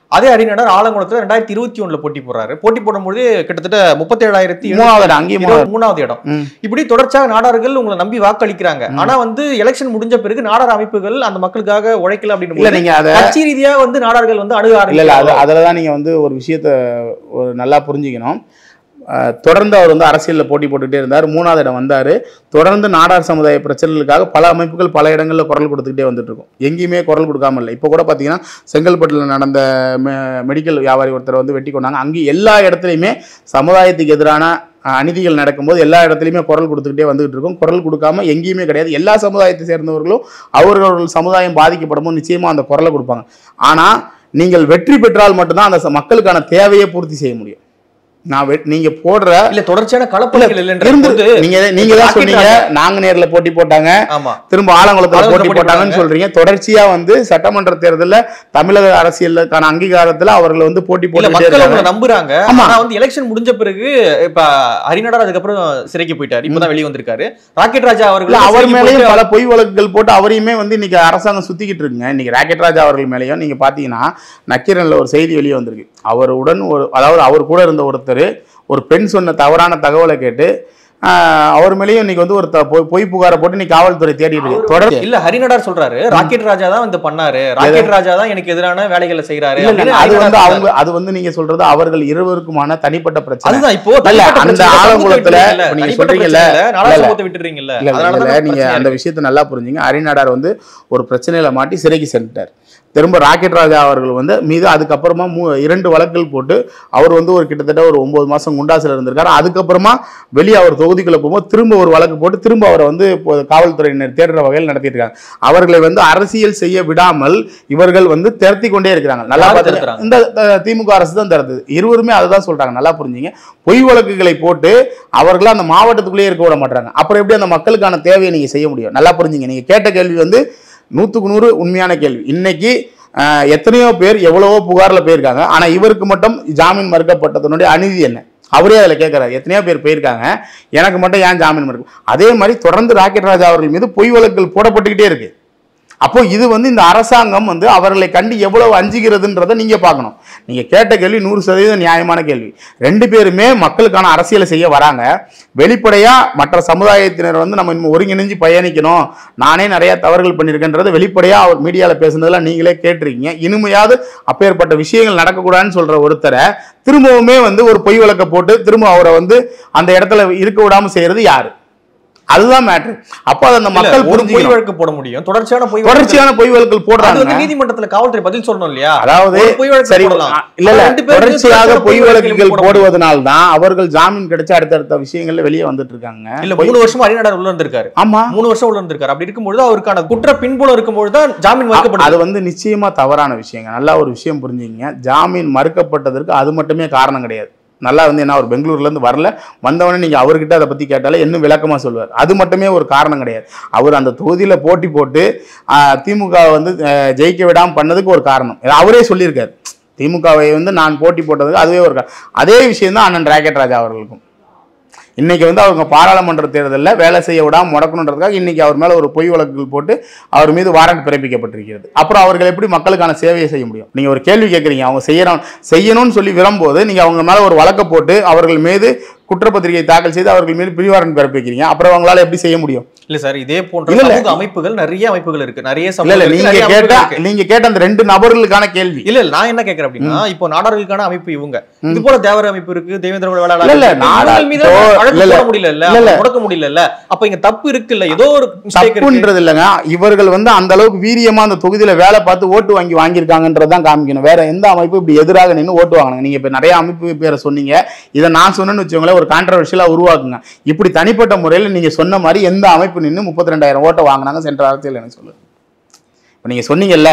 அதே அறிஞர் ஆலங்குளத்துல ரெண்டாயிரத்தி இருபத்தி ஒண்ணுல போட்டி போடுறாரு போட்டி போடும்போது கிட்டத்தட்ட முப்பத்தேழாயிரத்தி மூணாவது இடம், அங்கேயும் மூணாவது. மூணாவது இடம் ம். இப்படி தொடர்ச்சியாக நாடார்கள் உங்களை நம்பி வாக்களிக்கிறாங்க ஆனா வந்து எலெக்ஷன் முடிஞ்ச பிறகு நாடார் அமைப்புகள் அந்த மக்களுக்காக உழைக்கல இல்ல அப்படின்னு நீங்க அதை கட்சி ரீதியா வந்து நாடார்கள் வந்து அணுக இல்ல இல்ல அது ஆரம்பிக்கிறாங்க அதில் தான் நீங்க வந்து ஒரு விஷயத்த ஒரு நல்லா புரிஞ்சுக்கணும் அஹ், தொடர்ந்து அவர் வந்து அரசியலில் போட்டி போட்டுக்கிட்டே இருந்தார் மூணாவது இடம் வந்தார் தொடர்ந்து நாடார் சமுதாய பிரச்சனைகளுக்காக பல அமைப்புகள் பல இடங்களில் குரல் கொடுத்துக்கிட்டே வந்துட்டு இருக்கும் எங்கேயுமே குரல் கொடுக்காம இல்லை இப்போ கூட பார்த்தீங்கன்னா செங்கல்பட்டில் நடந்த மெ- மெடிக்கல் வியாபாரி ஒருத்தர் வந்து வெட்டி கொண்டாங்க அங்கே எல்லா இடத்துலையுமே சமுதாயத்துக்கு எதிரான அஹ், அநீதிகள் நடக்கும்போது எல்லா இடத்துலையுமே குரல் கொடுத்துக்கிட்டே வந்துகிட்டு இருக்கும் குரல் கொடுக்காம எங்கேயுமே கிடையாது எல்லா சமுதாயத்தை சேர்ந்தவர்களும் அவர்கள் சமுதாயம் பாதிக்கப்படும் போது நிச்சயமாக அந்த குரலை கொடுப்பாங்க ஆனால் நீங்கள் வெற்றி பெற்றால் மட்டும்தான் அந்த ச- மக்களுக்கான தேவையை பூர்த்தி செய்ய முடியும் நான் வெ- நீங்க போடுற இல்ல தொடர்ச்சியான கலப்பணிகள் இல்லைன்ற இருந்து போது நீங்க நீங்க தான் ராக்கெட் சொன்னீங்க நாங்க நேர்ல போட்டி போட்டாங்க ஆமா திரும்ப ஆலங்குளத்துல ஆலங்குளத்துல போட்டி போட்டி போட்டாங்கன்னு போட்டாங்க. சொல்றீங்க தொடர்ச்சியா வந்து சட்டமன்ற தேர்தல்ல தமிழக அரசியலுக்கான அங்கீகாரத்துல அவர்கள் வந்து போட்டி இல்ல போட்டுக்கிட்டே மக்கள் இருக்காங்க உங்களை நம்புறாங்க ஆமா. ஆனா வந்து எலெக்ஷன் முடிஞ்ச பிறகு இப்ப ஹரிநாடர் அதுக்கப்புறம் சிறைக்கு போயிட்டாரு இப்பதான் வெளியே வந்திருக்காரு ராக்கெட் ராஜா இல்ல அவர்கள் அவர் சிறைக்கு மேலேயும் போயிட்டு பல பொய் வழக்குகள் போட்டு அவரையுமே வந்து இன்னைக்கு அரசாங்கம் சுத்திக்கிட்டு இருக்குங்க இன்னைக்கு ராக்கெட் ராஜா அவர்கள் மேலேயும் நீங்க பாத்தீங்கன்னா நக்கீரன்ல ஒரு செய்தி வெளியே வந்திருக்கு அவருடன் ஒரு அதாவது அவர் கூட இருந்த ஒருத்தர் ஒரு பெண் சொன்ன தவறான தகவலை கேட்டு ஆஹ், அவர் மேலேயும் இன்னைக்கு வந்து ஒரு த- பொய் பொய் புகாரை போட்டு இன்னைக்கு காவல்துறை தேடிட்டு இருக்கு தொடர்ந்து இல்ல ஹரிநடார் சொல்றாரு ராக்கெட் ராஜா தான் வந்து பண்ணாரு ராக்கெட் ராஜா தான் எனக்கு எதிரான வேலைகளை செய்யறாரு இல்ல, இல்ல, அப்படின்னு அது ஹரிநடார் வந்து சொல்றாரு. அவங்க அது வந்து நீங்க சொல்றது அவர்கள் இருவருக்குமான தனிப்பட்ட பிரச்சனை அதுதான் இப்போ இல்ல, தனிப்பட்ட அந்த பிரச்சனை, ஆலங்குளத்துல சமூகத்தை இப்ப நீங்க விட்டுறீங்கல்ல, சொல்றீங்கல்ல, தனிப்பட்ட பிரச்சனை இல்ல, நாடா இல்ல, இல்ல. சமூகத்தை விட்டுறீங்கல்ல இல்ல, இல்ல, அதனால இல்ல, தான் நீங்க பிரச்சனையா அந்த விஷயத்தை நல்லா புரிஞ்சுங்க அரிநாடார் வந்து ஒரு பிரச்சனையில மாட்டி சிறைக்கு சென்றார் திரும்ப ராக்கெட் ராஜா அவர்கள் வந்து மீது அதுக்கப்புறமா மூ இரண்டு வழக்குகள் போட்டு அவர் வந்து ஒரு கிட்டத்தட்ட ஒரு ஒன்பது மாசம் குண்டாசில் இருந்திருக்காரு அதுக்கப்புறமா வெளியே அவர் தொகுதிக்குள்ள போகும்போது திரும்ப ஒரு வழக்கு போட்டு திரும்ப அவரை வந்து இப்போ காவல்துறையினர் தேடுற வகையில் நடத்திட்டு இருக்காங்க அவர்களை வந்து அரசியல் செய்ய விடாமல் இவர்கள் வந்து திரட்டி கொண்டே இருக்கிறாங்க நல்லா யார் பார்த்துட்டு திரட்டுறாங்க? இந்த அஹ், திமுக அரசு தான் தருது இருவருமே அதை தான் சொல்றாங்க நல்லா புரிஞ்சுங்க பொய் வழக்குகளை போட்டு அவர்கள அந்த மாவட்டத்துக்குள்ளேயே இருக்க விட மாட்டாங்க அப்புறம் எப்படி அந்த மக்களுக்கான தேவையை நீங்க செய்ய முடியும் நல்லா புரிஞ்சுங்க நீங்க கேட்ட கேள்வி வந்து நூற்றுக்கு நூறு உண்மையான கேள்வி இன்னைக்கு அஹ், எத்தனையோ பேர் எவ்வளவோ புகார்ல போயிருக்காங்க ஆனா இவருக்கு மட்டும் ஜாமீன் மறுக்கப்பட்டதனுடைய அநீதி என்ன அவரே அதில் கேட்குறாரு எத்தனையோ பேர் போயிருக்காங்க எனக்கு மட்டும் ஏன் ஜாமீன் மறுக்கும் அதே மாதிரி தொடர்ந்து ராக்கெட் ராஜா அவர்கள் மீது பொய் வழக்குகள் போடப்பட்டுக்கிட்டே இருக்கு அப்போ இது வந்து இந்த அரசாங்கம் வந்து அவர்களை கண்டு எவ்வளவு அஞ்சுகிறதுன்றதை நீங்க பார்க்கணும் நீங்க கேட்ட கேள்வி நூறு சதவீதம் நியாயமான கேள்வி ரெண்டு பேருமே மக்களுக்கான அரசியலை செய்ய வராங்க வெளிப்படையா மற்ற சமுதாயத்தினர் வந்து நம்ம இன்னும் ஒருங்கிணைஞ்சு பயணிக்கணும் நானே நிறைய தவறுகள் பண்ணியிருக்கேன்றதை வெளிப்படையா அவர் மீடியால பேசுனதெல்லாம் நீங்களே கேட்டிருக்கீங்க இனிமையாவது அப்பேற்பட்ட விஷயங்கள் நடக்கக்கூடாதுன்னு சொல்ற ஒருத்தரை திரும்பவுமே வந்து ஒரு பொய் வழக்க போட்டு திரும்ப அவரை வந்து அந்த இடத்துல இருக்க விடாம செய்யறது யாரு அதுதான் மேட்ரு அப்போ அதை அந்த இல்ல, மக்கள் ஒரு பொய் புரிஞ்சுக்கணும் வழக்கு போட முடியும் தொடர்ச்சியான பொய் வழக்கு தொடர்ச்சியான பொய் வழக்குகள் அது போடுறாங்க வந்து நீதிமன்றத்துல காவல்துறை பதில் சொல்லணும் இல்லையா அதாவது ஒரு பொய் வழக்கு சரி போடலாம். இல்ல இல்ல ஆனா ரெண்டு பேருக்கு தொடர்ச்சியாக தொடர்ச்சியான பொய் பொய் வழக்குகள் வழக்குகள் போட போடுவதனால் தான் அவர்கள் ஜாமீன் கிடைச்சு அடுத்தடுத்த விஷயங்கள்ல வெளியே வந்துட்டு இருக்காங்க இல்ல பொய்- மூணு வருஷமா அரிநாடர் உள்ள இருந்திருக்காரு ஆமா மூணு வருஷம் உள்ள இருந்திருக்காரு அப்படி இருக்கும்பொழுது அவருக்கான குற்ற பின்புலம் இருக்கும்பொழுது தான் ஜாமீன் மறுக்கப்படுது அது வந்து நிச்சயமா தவறான விஷயங்க நல்லா ஒரு விஷயம் புரிஞ்சுங்க ஜாமீன் மறுக்கப்பட்டதற்கு அது மட்டுமே காரணம் கிடையாது நல்லா வந்து என்ன அவர் பெங்களூர்ல இருந்து வரல வந்தவொடனே நீங்க அவர்கிட்ட அதை பத்தி கேட்டாலே இன்னும் விளக்கமா சொல்லுவார் அது மட்டுமே ஒரு காரணம் கிடையாது அவர் அந்த தொகுதியில போட்டி போட்டு ஆஹ், திமுக வந்து ஆஹ், ஜெயிக்க விடாம பண்ணதுக்கு ஒரு காரணம் இதை அவரே சொல்லியிருக்காரு திமுகவை வந்து நான் போட்டி போட்டதுக்கு அதுவே ஒரு காரணம் அதே விஷயம் தான் அண்ணன் ராக்கெட் ராஜா அவர்களுக்கும் இன்னைக்கு வந்து அவங்க பாராளுமன்ற தேர்தலில் வேலை செய்ய விடாம முடக்கணுன்றதுக்காக இன்னைக்கு அவர் மேல ஒரு பொய் வழக்குகள் போட்டு அவர் மீது வாரண்ட் பிறப்பிக்கப்பட்டிருக்கிறது அப்புறம் அவர்கள் எப்படி மக்களுக்கான சேவையை செய்ய முடியும் நீங்க ஒரு கேள்வி கேட்குறீங்க அவங்க செய்யணும் செய்யணும்னு சொல்லி விரும்போது நீங்க அவங்க மேல ஒரு வழக்கை போட்டு அவர்கள் மீது குற்றப்பத்திரிகை தாக்கல் செய்து அவர்கள் மீது பிடிவாரண்ட் பிறப்பிக்கிறீங்க அப்புறம் அவங்களால எப்படி செய்ய முடியும் இல்ல சார் இதே போன்ற இல்ல, இல்ல. சமூக அமைப்புகள் நிறைய அமைப்புகள் இருக்கு நிறைய இல்ல இல்ல சமூக நீங்க நிறைய அமைப்புகள் கேட்ட இருக்கு. நீங்க கேட்ட அந்த ரெண்டு நபர்களுக்கான கேள்வி இல்ல இல்ல நான் என்ன கேக்குறேன் அப்படின்னா இப்போ நாடார்களுக்கான அமைப்பு இவங்க இது போல தேவர அமைப்பு இருக்கு தேவேந்திர குல இல்ல, வேளாளர் இல்ல, இருக்கு. நாடா- இவங்க மீது இப்போ- வழக்கு இல்ல, இல்ல. போட முடியல இல்ல இல்ல, இல்ல. முடக்க முடியல இல்ல அப்ப இங்க தப்பு இருக்கு இல்ல ஏதோ ஒரு mistake இருக்கு தப்புன்றது இல்லைங்க இவர்கள் வந்து அந்த அளவுக்கு வீரியமா அந்த தொகுதியில வேலை பார்த்து ஓட்டு வாங்கி வாங்கியிருக்காங்கன்றதான் காமிக்கணும் வேற எந்த அமைப்பு இப்படி எதிராக நின்று ஓட்டு வாங்கினாங்க நீங்க இப்ப நிறைய அமைப்பு பேரை சொன்னீங்க இதை நான் சொன்னேன்னு வச்சுக்கோங்களேன் ஒரு கான்ட்ரவர்ஷியலா உருவாக்குங்க இப்படி தனிப்பட்ட முறையில் நீங்க சொன்ன மாதிரி எந்த அமைப்பு நின்று முப்பத்தி ரெண்டாயிரம் ஓட்டை வாங்கினாங்க சென்ற அரசியல் எனக்கு சொல்லு இப்ப நீங்க சொன்னீங்கல்ல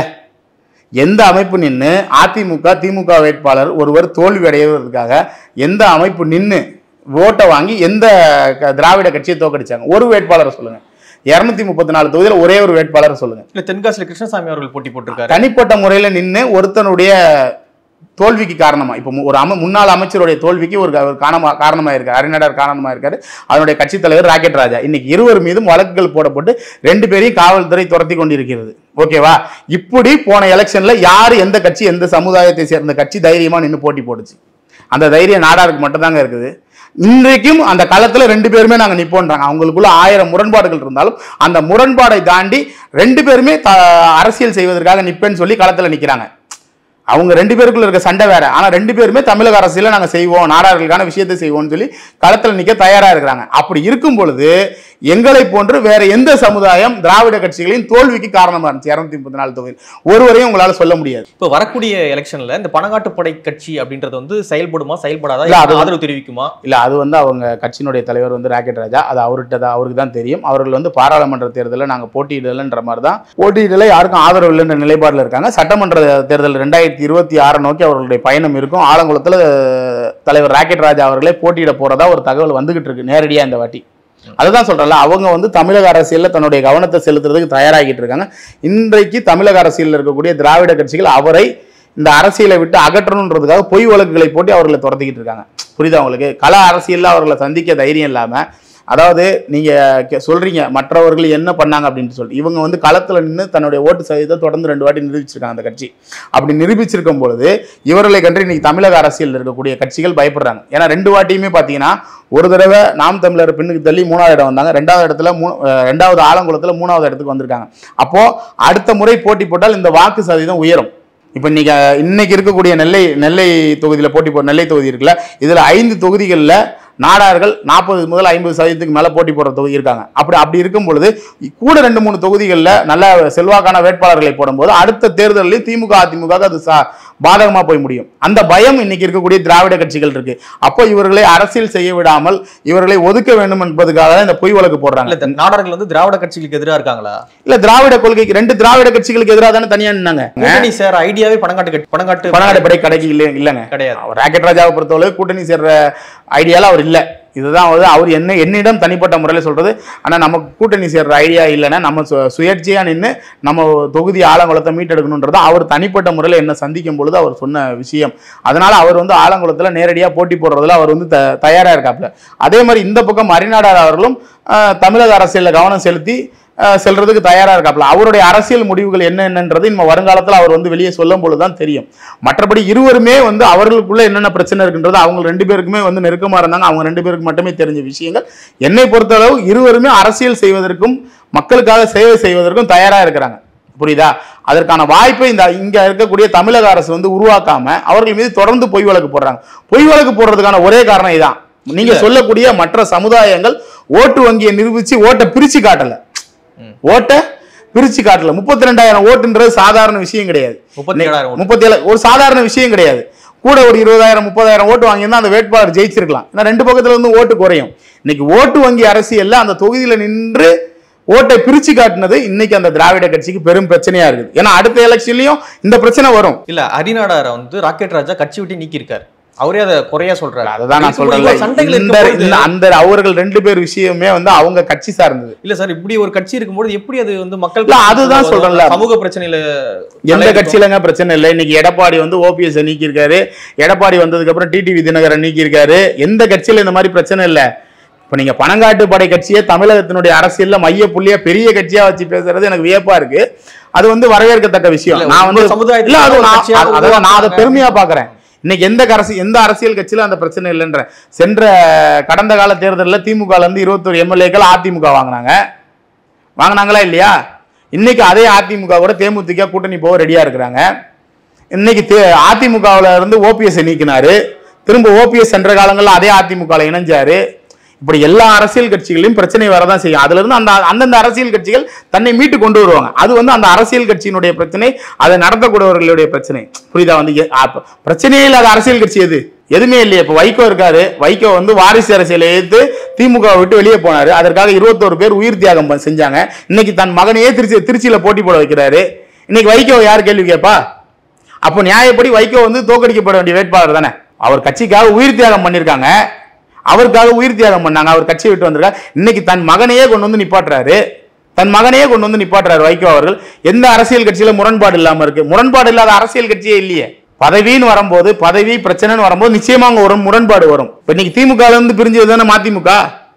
எந்த அமைப்பு நின்று அதிமுக திமுக வேட்பாளர் ஒருவர் தோல்வி அடைவதற்காக எந்த அமைப்பு நின்று ஓட்டை வாங்கி எந்த க- திராவிட கட்சியை தோக்கடிச்சாங்க ஒரு வேட்பாளரை சொல்லுங்க இருநூத்தி முப்பத்தி நாலு தொகுதியில் ஒரே ஒரு வேட்பாளரை சொல்லுங்க இல்ல தென்காசியில கிருஷ்ணசாமி அவர்கள் போட்டி போட்டிருக்காரு தனிப்பட்ட முறையில் நின்று ஒருத்தனுடைய தோல்விக்கு காரணமா இப்போ மு- ஒரு அம முன்னாள் அமைச்சருடைய தோல்விக்கு ஒரு க- ஒரு காரணமா காரணமா இருக்காரு அரிநடர் காரணமா இருக்காரு அதனுடைய கட்சித் தலைவர் ராக்கெட் ராஜா இன்னைக்கு இருவர் மீதும் வழக்குகள் போடப்பட்டு ரெண்டு பேரையும் காவல்துறை துரத்தி கொண்டிருக்கிறது ஓகேவா இப்படி போன எலெக்ஷன்ல யார் எந்த கட்சி எந்த சமுதாயத்தை சேர்ந்த கட்சி தைரியமா நின்று போட்டி போட்டுச்சு அந்த தைரியம் நாடாருக்கு மட்டும்தாங்க இருக்குது இன்றைக்கும் அந்த களத்துல ரெண்டு பேருமே நாங்க நிப்போன்றாங்க அவங்களுக்குள்ள ஆயிரம் முரண்பாடுகள் இருந்தாலும் அந்த முரண்பாடை தாண்டி ரெண்டு பேருமே த- அரசியல் செய்வதற்காக நிப்பேன்னு சொல்லி களத்துல நிக்கிறாங்க அவங்க ரெண்டு பேருக்குள்ள இருக்க சண்டை வேற ஆனா ரெண்டு பேருமே தமிழக அரசியல நாங்க செய்வோம் நாடார்களுக்கான விஷயத்தை செய்வோம்னு சொல்லி களத்துல நிக்க தயாரா இருக்கிறாங்க அப்படி இருக்கும் பொழுது எங்களை போன்று வேற எந்த சமுதாயம் திராவிட கட்சிகளின் தோல்விக்கு காரணமா இருந்துச்சு இருநூத்தி முப்பத்தி நாலு தொகுதியில் ஒருவரையும் உங்களால சொல்ல முடியாது இப்போ வரக்கூடிய எலெக்ஷன்ல இந்த பணங்காட்டுப்படை கட்சி அப்படின்றது வந்து செயல்படுமா செயல்படாதா இல்ல, அது இல்ல ஆதரவு தெரிவிக்குமா இல்ல அது வந்து அவங்க கட்சியினுடைய தலைவர் வந்து ராக்கெட் ராஜா அது அவர்கிட்ட தான் அவருக்கு தான் தெரியும் அவர்கள் வந்து பாராளுமன்ற தேர்தலில் நாங்கள் போட்டியிடலைன்ற மாதிரி தான் போட்டியிடல யாருக்கும் ஆதரவு இல்லைன்ற நிலைப்பாடில் இருக்காங்க சட்டமன்ற தேர்தல் ரெண்டாயிரத்தி இருபத்தி ஆறை நோக்கி அவர்களுடைய பயணம் இருக்கும் ஆலங்குளத்தில் தலைவர் ராக்கெட் ராஜா அவர்களே போட்டியிட போறதா ஒரு தகவல் வந்துகிட்டு இருக்கு நேரடியாக இந்த வாட்டி அதுதான் சொல்றேன்ல அவங்க வந்து தமிழக அரசியல்ல தன்னுடைய கவனத்தை செலுத்துறதுக்கு தயாராகிட்டு இருக்காங்க இன்றைக்கு தமிழக அரசியலில் இருக்கக்கூடிய திராவிட கட்சிகள் அவரை இந்த அரசியலை விட்டு அகற்றணுன்றதுக்காக பொய் வழக்குகளை போட்டு அவர்களை துரத்திக்கிட்டு இருக்காங்க புரியுதா உங்களுக்கு கள அரசியல்ல அவர்களை சந்திக்க தைரியம் இல்லாம அதாவது நீங்க கே- சொல்றீங்க மற்றவர்கள் என்ன பண்ணாங்க அப்படின்னு சொல்லிட்டு இவங்க வந்து களத்துல நின்று தன்னுடைய ஓட்டு சதவீதத்தை தொடர்ந்து ரெண்டு வாட்டி நிரூபிச்சிருக்காங்க அந்த கட்சி அப்படி நிரூபிச்சிருக்கும் பொழுது இவர்களை கண்டு இன்னைக்கு தமிழக அரசியல் இருக்கக்கூடிய கட்சிகள் பயப்படுறாங்க ஏன்னா ரெண்டு வாட்டியுமே பாத்தீங்கன்னா ஒரு தடவை நாம் தமிழர் பின்னுக்கு தள்ளி மூணாவது இடம் வந்தாங்க ரெண்டாவது இடத்துல மூ- அஹ் ரெண்டாவது ஆலங்குளத்துல மூணாவது இடத்துக்கு வந்திருக்காங்க அப்போ அடுத்த முறை போட்டி போட்டால் இந்த வாக்கு சதவீதம் உயரும் இப்போ இன்னைக்கு அஹ், இன்னைக்கு இருக்கக்கூடிய நெல்லை நெல்லை தொகுதியில் போட்டி போ நெல்லை தொகுதி இருக்குல்ல இதில் ஐந்து தொகுதிகளில் நாடார்கள் நாற்பது முதல் ஐம்பது சதவீதத்துக்கு மேலே போட்டி போடுற தொகுதி இருக்காங்க அப்படி அப்படி இருக்கும் பொழுது கூட ரெண்டு மூணு தொகுதிகளில் நல்ல செல்வாக்கான வேட்பாளர்களை போடும்போது அடுத்த தேர்தலில் திமுக அதிமுக அது சா- பாதகமா போய் முடியும் அந்த பயம் இன்னைக்கு இருக்கக்கூடிய திராவிட கட்சிகள் இருக்கு அப்போ இவர்களை அரசியல் செய்ய விடாமல் இவர்களை ஒதுக்க வேண்டும் என்பதுக்காக தான் இந்த பொய் வழக்கு போடுறாங்க இல்ல இந்த நாடார்கள் வந்து திராவிட கட்சிகளுக்கு எதிரா இருக்காங்களா இல்ல திராவிட கொள்கைக்கு ரெண்டு திராவிட கட்சிகளுக்கு எதிராக தானே தனியா நின்னாங்க கூட்டணி சார் ஐடியாவே பணங்காட்டு கட்சி- பணங்காட்டு பணக்காடு படை கடைக்கு இல்லை இல்லைங்க கிடையாது அவர் ராக்கெட் ராஜாவை பொறுத்தவரை கூட்டணி சேர்ற ஐடியால அவர் இல்லை இதுதான் வந்து அவர் என்ன என்னிடம் தனிப்பட்ட முறையில் சொல்றது ஆனா நமக்கு கூட்டணி சேர்ற ஐடியா இல்லைன்னா நம்ம சு- சுயேட்சையா நின்று நம்ம தொகுதி ஆலங்குளத்தை மீட்டெடுக்கணுன்றது அவர் தனிப்பட்ட முறையில் என்ன சந்திக்கும் பொழுது அவர் சொன்ன விஷயம் அதனால அவர் வந்து ஆலங்குளத்துல நேரடியா போட்டி போடுறதுல அவர் வந்து த தயாரா இருக்காப்புல அதே மாதிரி இந்த பக்கம் அரிநாடார் அவர்களும் ஆஹ், தமிழக அரசியல்ல கவனம் செலுத்தி ஆஹ், செல்றதுக்கு தயாரா இருக்காப்புல அவருடைய அரசியல் முடிவுகள் என்ன என்னன்றது நம்ம வருங்காலத்துல அவர் வந்து வெளியே சொல்லும் பொழுது தான் தெரியும் மற்றபடி இருவருமே வந்து அவர்களுக்குள்ள என்னென்ன பிரச்சனை இருக்குன்றது அவங்க ரெண்டு பேருக்குமே வந்து நெருக்கமா இருந்தாங்க அவங்க ரெண்டு பேருக்கு மட்டுமே தெரிஞ்ச விஷயங்கள் என்னை பொறுத்தளவு இருவருமே அரசியல் செய்வதற்கும் மக்களுக்காக சேவை செய்வதற்கும் தயாரா இருக்கிறாங்க புரியுதா அதற்கான வாய்ப்பை இந்த இங்க இருக்கக்கூடிய தமிழக அரசு வந்து உருவாக்காம அவர்கள் மீது தொடர்ந்து பொய் வழக்கு போடுறாங்க பொய் வழக்கு போடுறதுக்கான ஒரே காரணம் இதான் நீங்க சொல்லக்கூடிய மற்ற சமுதாயங்கள் ஓட்டு வங்கியை நிரூபிச்சு ஓட்டை பிரிச்சு காட்டல ஓட்டை பிரிச்சு காட்டல முப்பத்தி ரெண்டாயிரம் ஓட்டுன்றது சாதாரண விஷயம் கிடையாது முப்பத்தி ஏழாயிரம் ஓட்டு. முப்பத்தி ஏழு ஒரு சாதாரண விஷயம் கிடையாது கூட ஒரு இருபதாயிரம் முப்பதாயிரம் ஓட்டு வாங்கியிருந்தா அந்த வேட்பாளர் ஜெயிச்சிருக்கலாம் ஏன்னா ரெண்டு பக்கத்துல இருந்து ஓட்டு குறையும் இன்னைக்கு ஓட்டு வங்கி அரசியல்ல அந்த தொகுதியில நின்று ஓட்டை பிரிச்சு காட்டினது இன்னைக்கு அந்த திராவிட கட்சிக்கு பெரும் பிரச்சனையா இருக்குது ஏன்னா அடுத்த எலெக்ஷன்லயும் இந்த பிரச்சனை வரும் இல்ல ஹரிநாடார வந்து ராக்கெட் ராஜா கட்சி விட்டு நீக்கி இருக்காரு அவரே அதை குறையா சொல்றாரு அதுதான் நான் இதுக்கு சொல்றேன்ல இவ்வளவு சண்டைகள் இந்த இருக்கும்போது- இந்த- அந்த அவர்கள் ரெண்டு பேர் விஷயமே வந்து அவங்க கட்சி சார்ந்தது இல்ல சார் இப்படி ஒரு கட்சி இருக்கும்போது எப்படி அது வந்து மக்கள் இல்ல, அதுதான் சொல்றேன்ல. சமூக பிரச்சனையில எந்த தலையிட்டு- கட்சியிலங்க பிரச்சனை இல்லை இன்னைக்கு எடப்பாடி வந்து ஓபிஎஸ் நீக்கியிருக்காரு எடப்பாடி வந்ததுக்கு அப்புறம் டிடிவி தினகரன் நீக்கியிருக்காரு எந்த கட்சியில இந்த மாதிரி பிரச்சனை இல்லை இப்ப நீங்க பணங்காட்டு படை கட்சியை தமிழகத்தினுடைய அரசியல்ல மைய புள்ளியா பெரிய கட்சியா வச்சு பேசுறது எனக்கு வியப்பா இருக்கு அது வந்து வரவேற்கத்தக்க விஷயம் இல்ல, நான் வந்து உங்க சமுதாயத்துக்கு இல்ல அது ஒரு நான் கட்சியா அது- அதான் நான் அதை உருவாக்குறாங்க. பெருமையா பாக்குறேன் இன்னைக்கு எந்த அரசு எந்த அரசியல் கட்சியில அந்த பிரச்சனை இல்லைன்ற சென்ற கடந்த கால தேர்தலில் திமுக ல இருந்து இருபத்தொரு எம்எல்ஏக்கள் அதிமுக வாங்கினாங்க வாங்கினாங்களா இல்லையா இன்னைக்கு அதே அதிமுக கூட தேமுதிக கூட்டணி போக ரெடியா இருக்கிறாங்க இன்னைக்கு தே- அதிமுகவுல இருந்து ஓபிஎஸ் நீக்கினாரு திரும்ப ஓபிஎஸ் சென்ற காலங்களில் அதே அதிமுக ல இணைஞ்சாரு இப்படி எல்லா அரசியல் கட்சிகளையும் பிரச்சனை வரதான் செய்யும் அதுல இருந்து அந்த அந்தந்த அரசியல் கட்சிகள் தன்னை மீட்டு கொண்டு வருவாங்க அது வந்து அந்த அரசியல் கட்சியினுடைய பிரச்சனை அதை நடத்தக்கூடியவர்களுடைய பிரச்சனை புரியுதா வந்து எ- அப்ப பிரச்சனையே இல்லாத அரசியல் கட்சி எது எதுவுமே இல்லையே இப்போ வைகோ இருக்காரு வைகோ வந்து வாரிசு அரசியலை எதிர்த்து திமுக வை விட்டு வெளியே போனாரு அதற்காக இருபத்தோரு பேர் உயிர் தியாகம் ப- செஞ்சாங்க இன்னைக்கு தன் மகனையே திருச்சி திருச்சியில போட்டி போட வைக்கிறாரு இன்னைக்கு வைகோ யார் கேள்வி கேட்பா அப்போ நியாயப்படி வைகோ வந்து தோக்கடிக்கப்பட வேண்டிய வேட்பாளர் தானே அவர் கட்சிக்காக உயிர் தியாகம் பண்ணியிருக்காங்க அவருக்காக உயிர் தியாகம் பண்ணாங்க அவர் கட்சியை விட்டு வந்திருக்காங்க இன்னைக்கு தன் மகனையே கொண்டு வந்து நிப்பாட்டுறாரு தன் மகனையே கொண்டு வந்து நிப்பாட்டுறாரு வைகோ அவர்கள் எந்த அரசியல் கட்சியில முரண்பாடு இல்லாம இருக்கு முரண்பாடு இல்லாத அரசியல் கட்சியே இல்லையே பதவின்னு வரும்போது பதவி பிரச்சனைன்னு வரும்போது நிச்சயமா அங்க ஒரு முரண்பாடு வரும் இப்ப இன்னைக்கு திமுக ல இருந்து பிரிஞ்சது தானே மதிமுக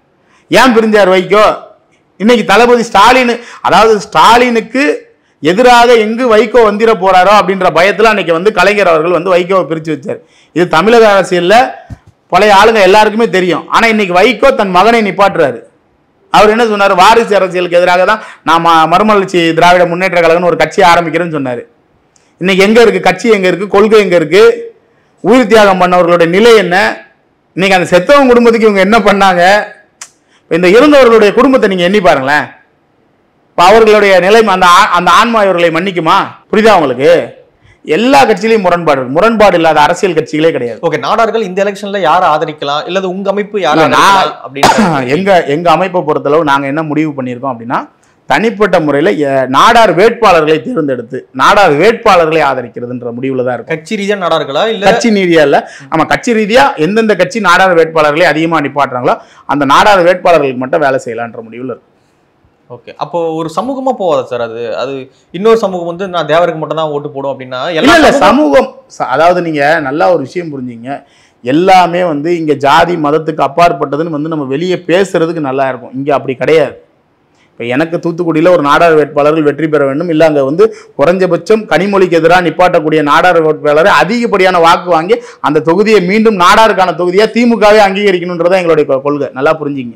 ஏன் பிரிஞ்சார் வைகோ இன்னைக்கு தளபதி ஸ்டாலின் அதாவது ஸ்டாலினுக்கு எதிராக எங்கு வைகோ வந்திர போறாரோ அப்படின்ற பயத்துல அன்னைக்கு வந்து கலைஞர் அவர்கள் வந்து வைகோவை பிரிச்சு வச்சார் இது தமிழக அரசியல்ல பழைய ஆளுங்க எல்லாருக்குமே தெரியும் ஆனா இன்னைக்கு வைகோ தன் மகனை நிப்பாட்டுறாரு அவர் என்ன சொன்னார் வாரிசு அரசியலுக்கு எதிராக தான் நான் ம- மறுமலர்ச்சி திராவிட முன்னேற்ற கழகம்னு ஒரு கட்சி ஆரம்பிக்கிறேன்னு சொன்னாரு இன்னைக்கு எங்க இருக்கு கட்சி எங்க இருக்கு கொள்கை எங்க இருக்கு உயிர் தியாகம் பண்ணவர்களுடைய நிலை என்ன இன்னைக்கு அந்த செத்தவங்க குடும்பத்துக்கு இவங்க என்ன பண்ணாங்க இப்ப இந்த இருந்தவர்களுடைய குடும்பத்தை நீங்க எண்ணி பாருங்களேன் இப்ப அவர்களுடைய நிலை அந்த ஆ- அந்த ஆன்மா இவர்களை மன்னிக்குமா புரியுதா உங்களுக்கு எல்லா கட்சியிலையும் முரண்பாடு இருக்கு முரண்பாடு இல்லாத அரசியல் கட்சிகளே கிடையாது ஓகே நாடார்கள் இந்த எலெக்ஷன்ல யாரை ஆதரிக்கலாம் இல்லது உங்க அமைப்பு யாரை இல்ல, நான் ஆதரிக்கலாம் அப்படின்னு எங்க எங்க அமைப்பை பொறுத்தளவு நாங்க என்ன முடிவு பண்ணியிருக்கோம் அப்படின்னா தனிப்பட்ட முறையில் நாடார் வேட்பாளர்களை தேர்ந்தெடுத்து நாடார் வேட்பாளர்களை ஆதரிக்கிறதுன்ற முடிவுல தான் இருக்கும் கட்சி ரீதியா நாடார்களா இல்ல கட்சி ரீதியா இல்ல ஆமா கட்சி ரீதியா எந்தெந்த கட்சி நாடார் வேட்பாளர்களை அதிகமா நிப்பாட்டுறாங்களோ அந்த நாடார் வேட்பாளர்களுக்கு மட்டும் வேலை செய்யலான்ற முடிவுல இருக்கும் ஓகே அப்போ ஒரு சமூகமா போகாது சார் அது அது இன்னொரு சமூகம் வந்து நான் தேவருக்கு மட்டும் தான் ஓட்டு போடும் அப்படின்னா இல்ல எல்லா இல்ல சமூகம் சமூகம் ச- அதாவது நீங்க நல்லா ஒரு விஷயம் புரிஞ்சுங்க எல்லாமே வந்து இங்க ஜாதி மதத்துக்கு அப்பாற்பட்டதுன்னு வந்து நம்ம வெளியே பேசுறதுக்கு நல்லா இருக்கும் இங்க அப்படி கிடையாது இப்போ எனக்கு தூத்துக்குடியில் ஒரு நாடார் வேட்பாளர்கள் வெற்றி பெற வேண்டும் இல்லை அங்கே வந்து குறைஞ்சபட்சம் கனிமொழிக்கு எதிராக நிப்பாட்டக்கூடிய நாடார் வேட்பாளரை அதிகப்படியான வாக்கு வாங்கி அந்த தொகுதியை மீண்டும் நாடாருக்கான தொகுதியாக திமுகவே அங்கீகரிக்கணுன்றதான் எங்களுடைய கொ- கொள்கை நல்லா புரிஞ்சுங்க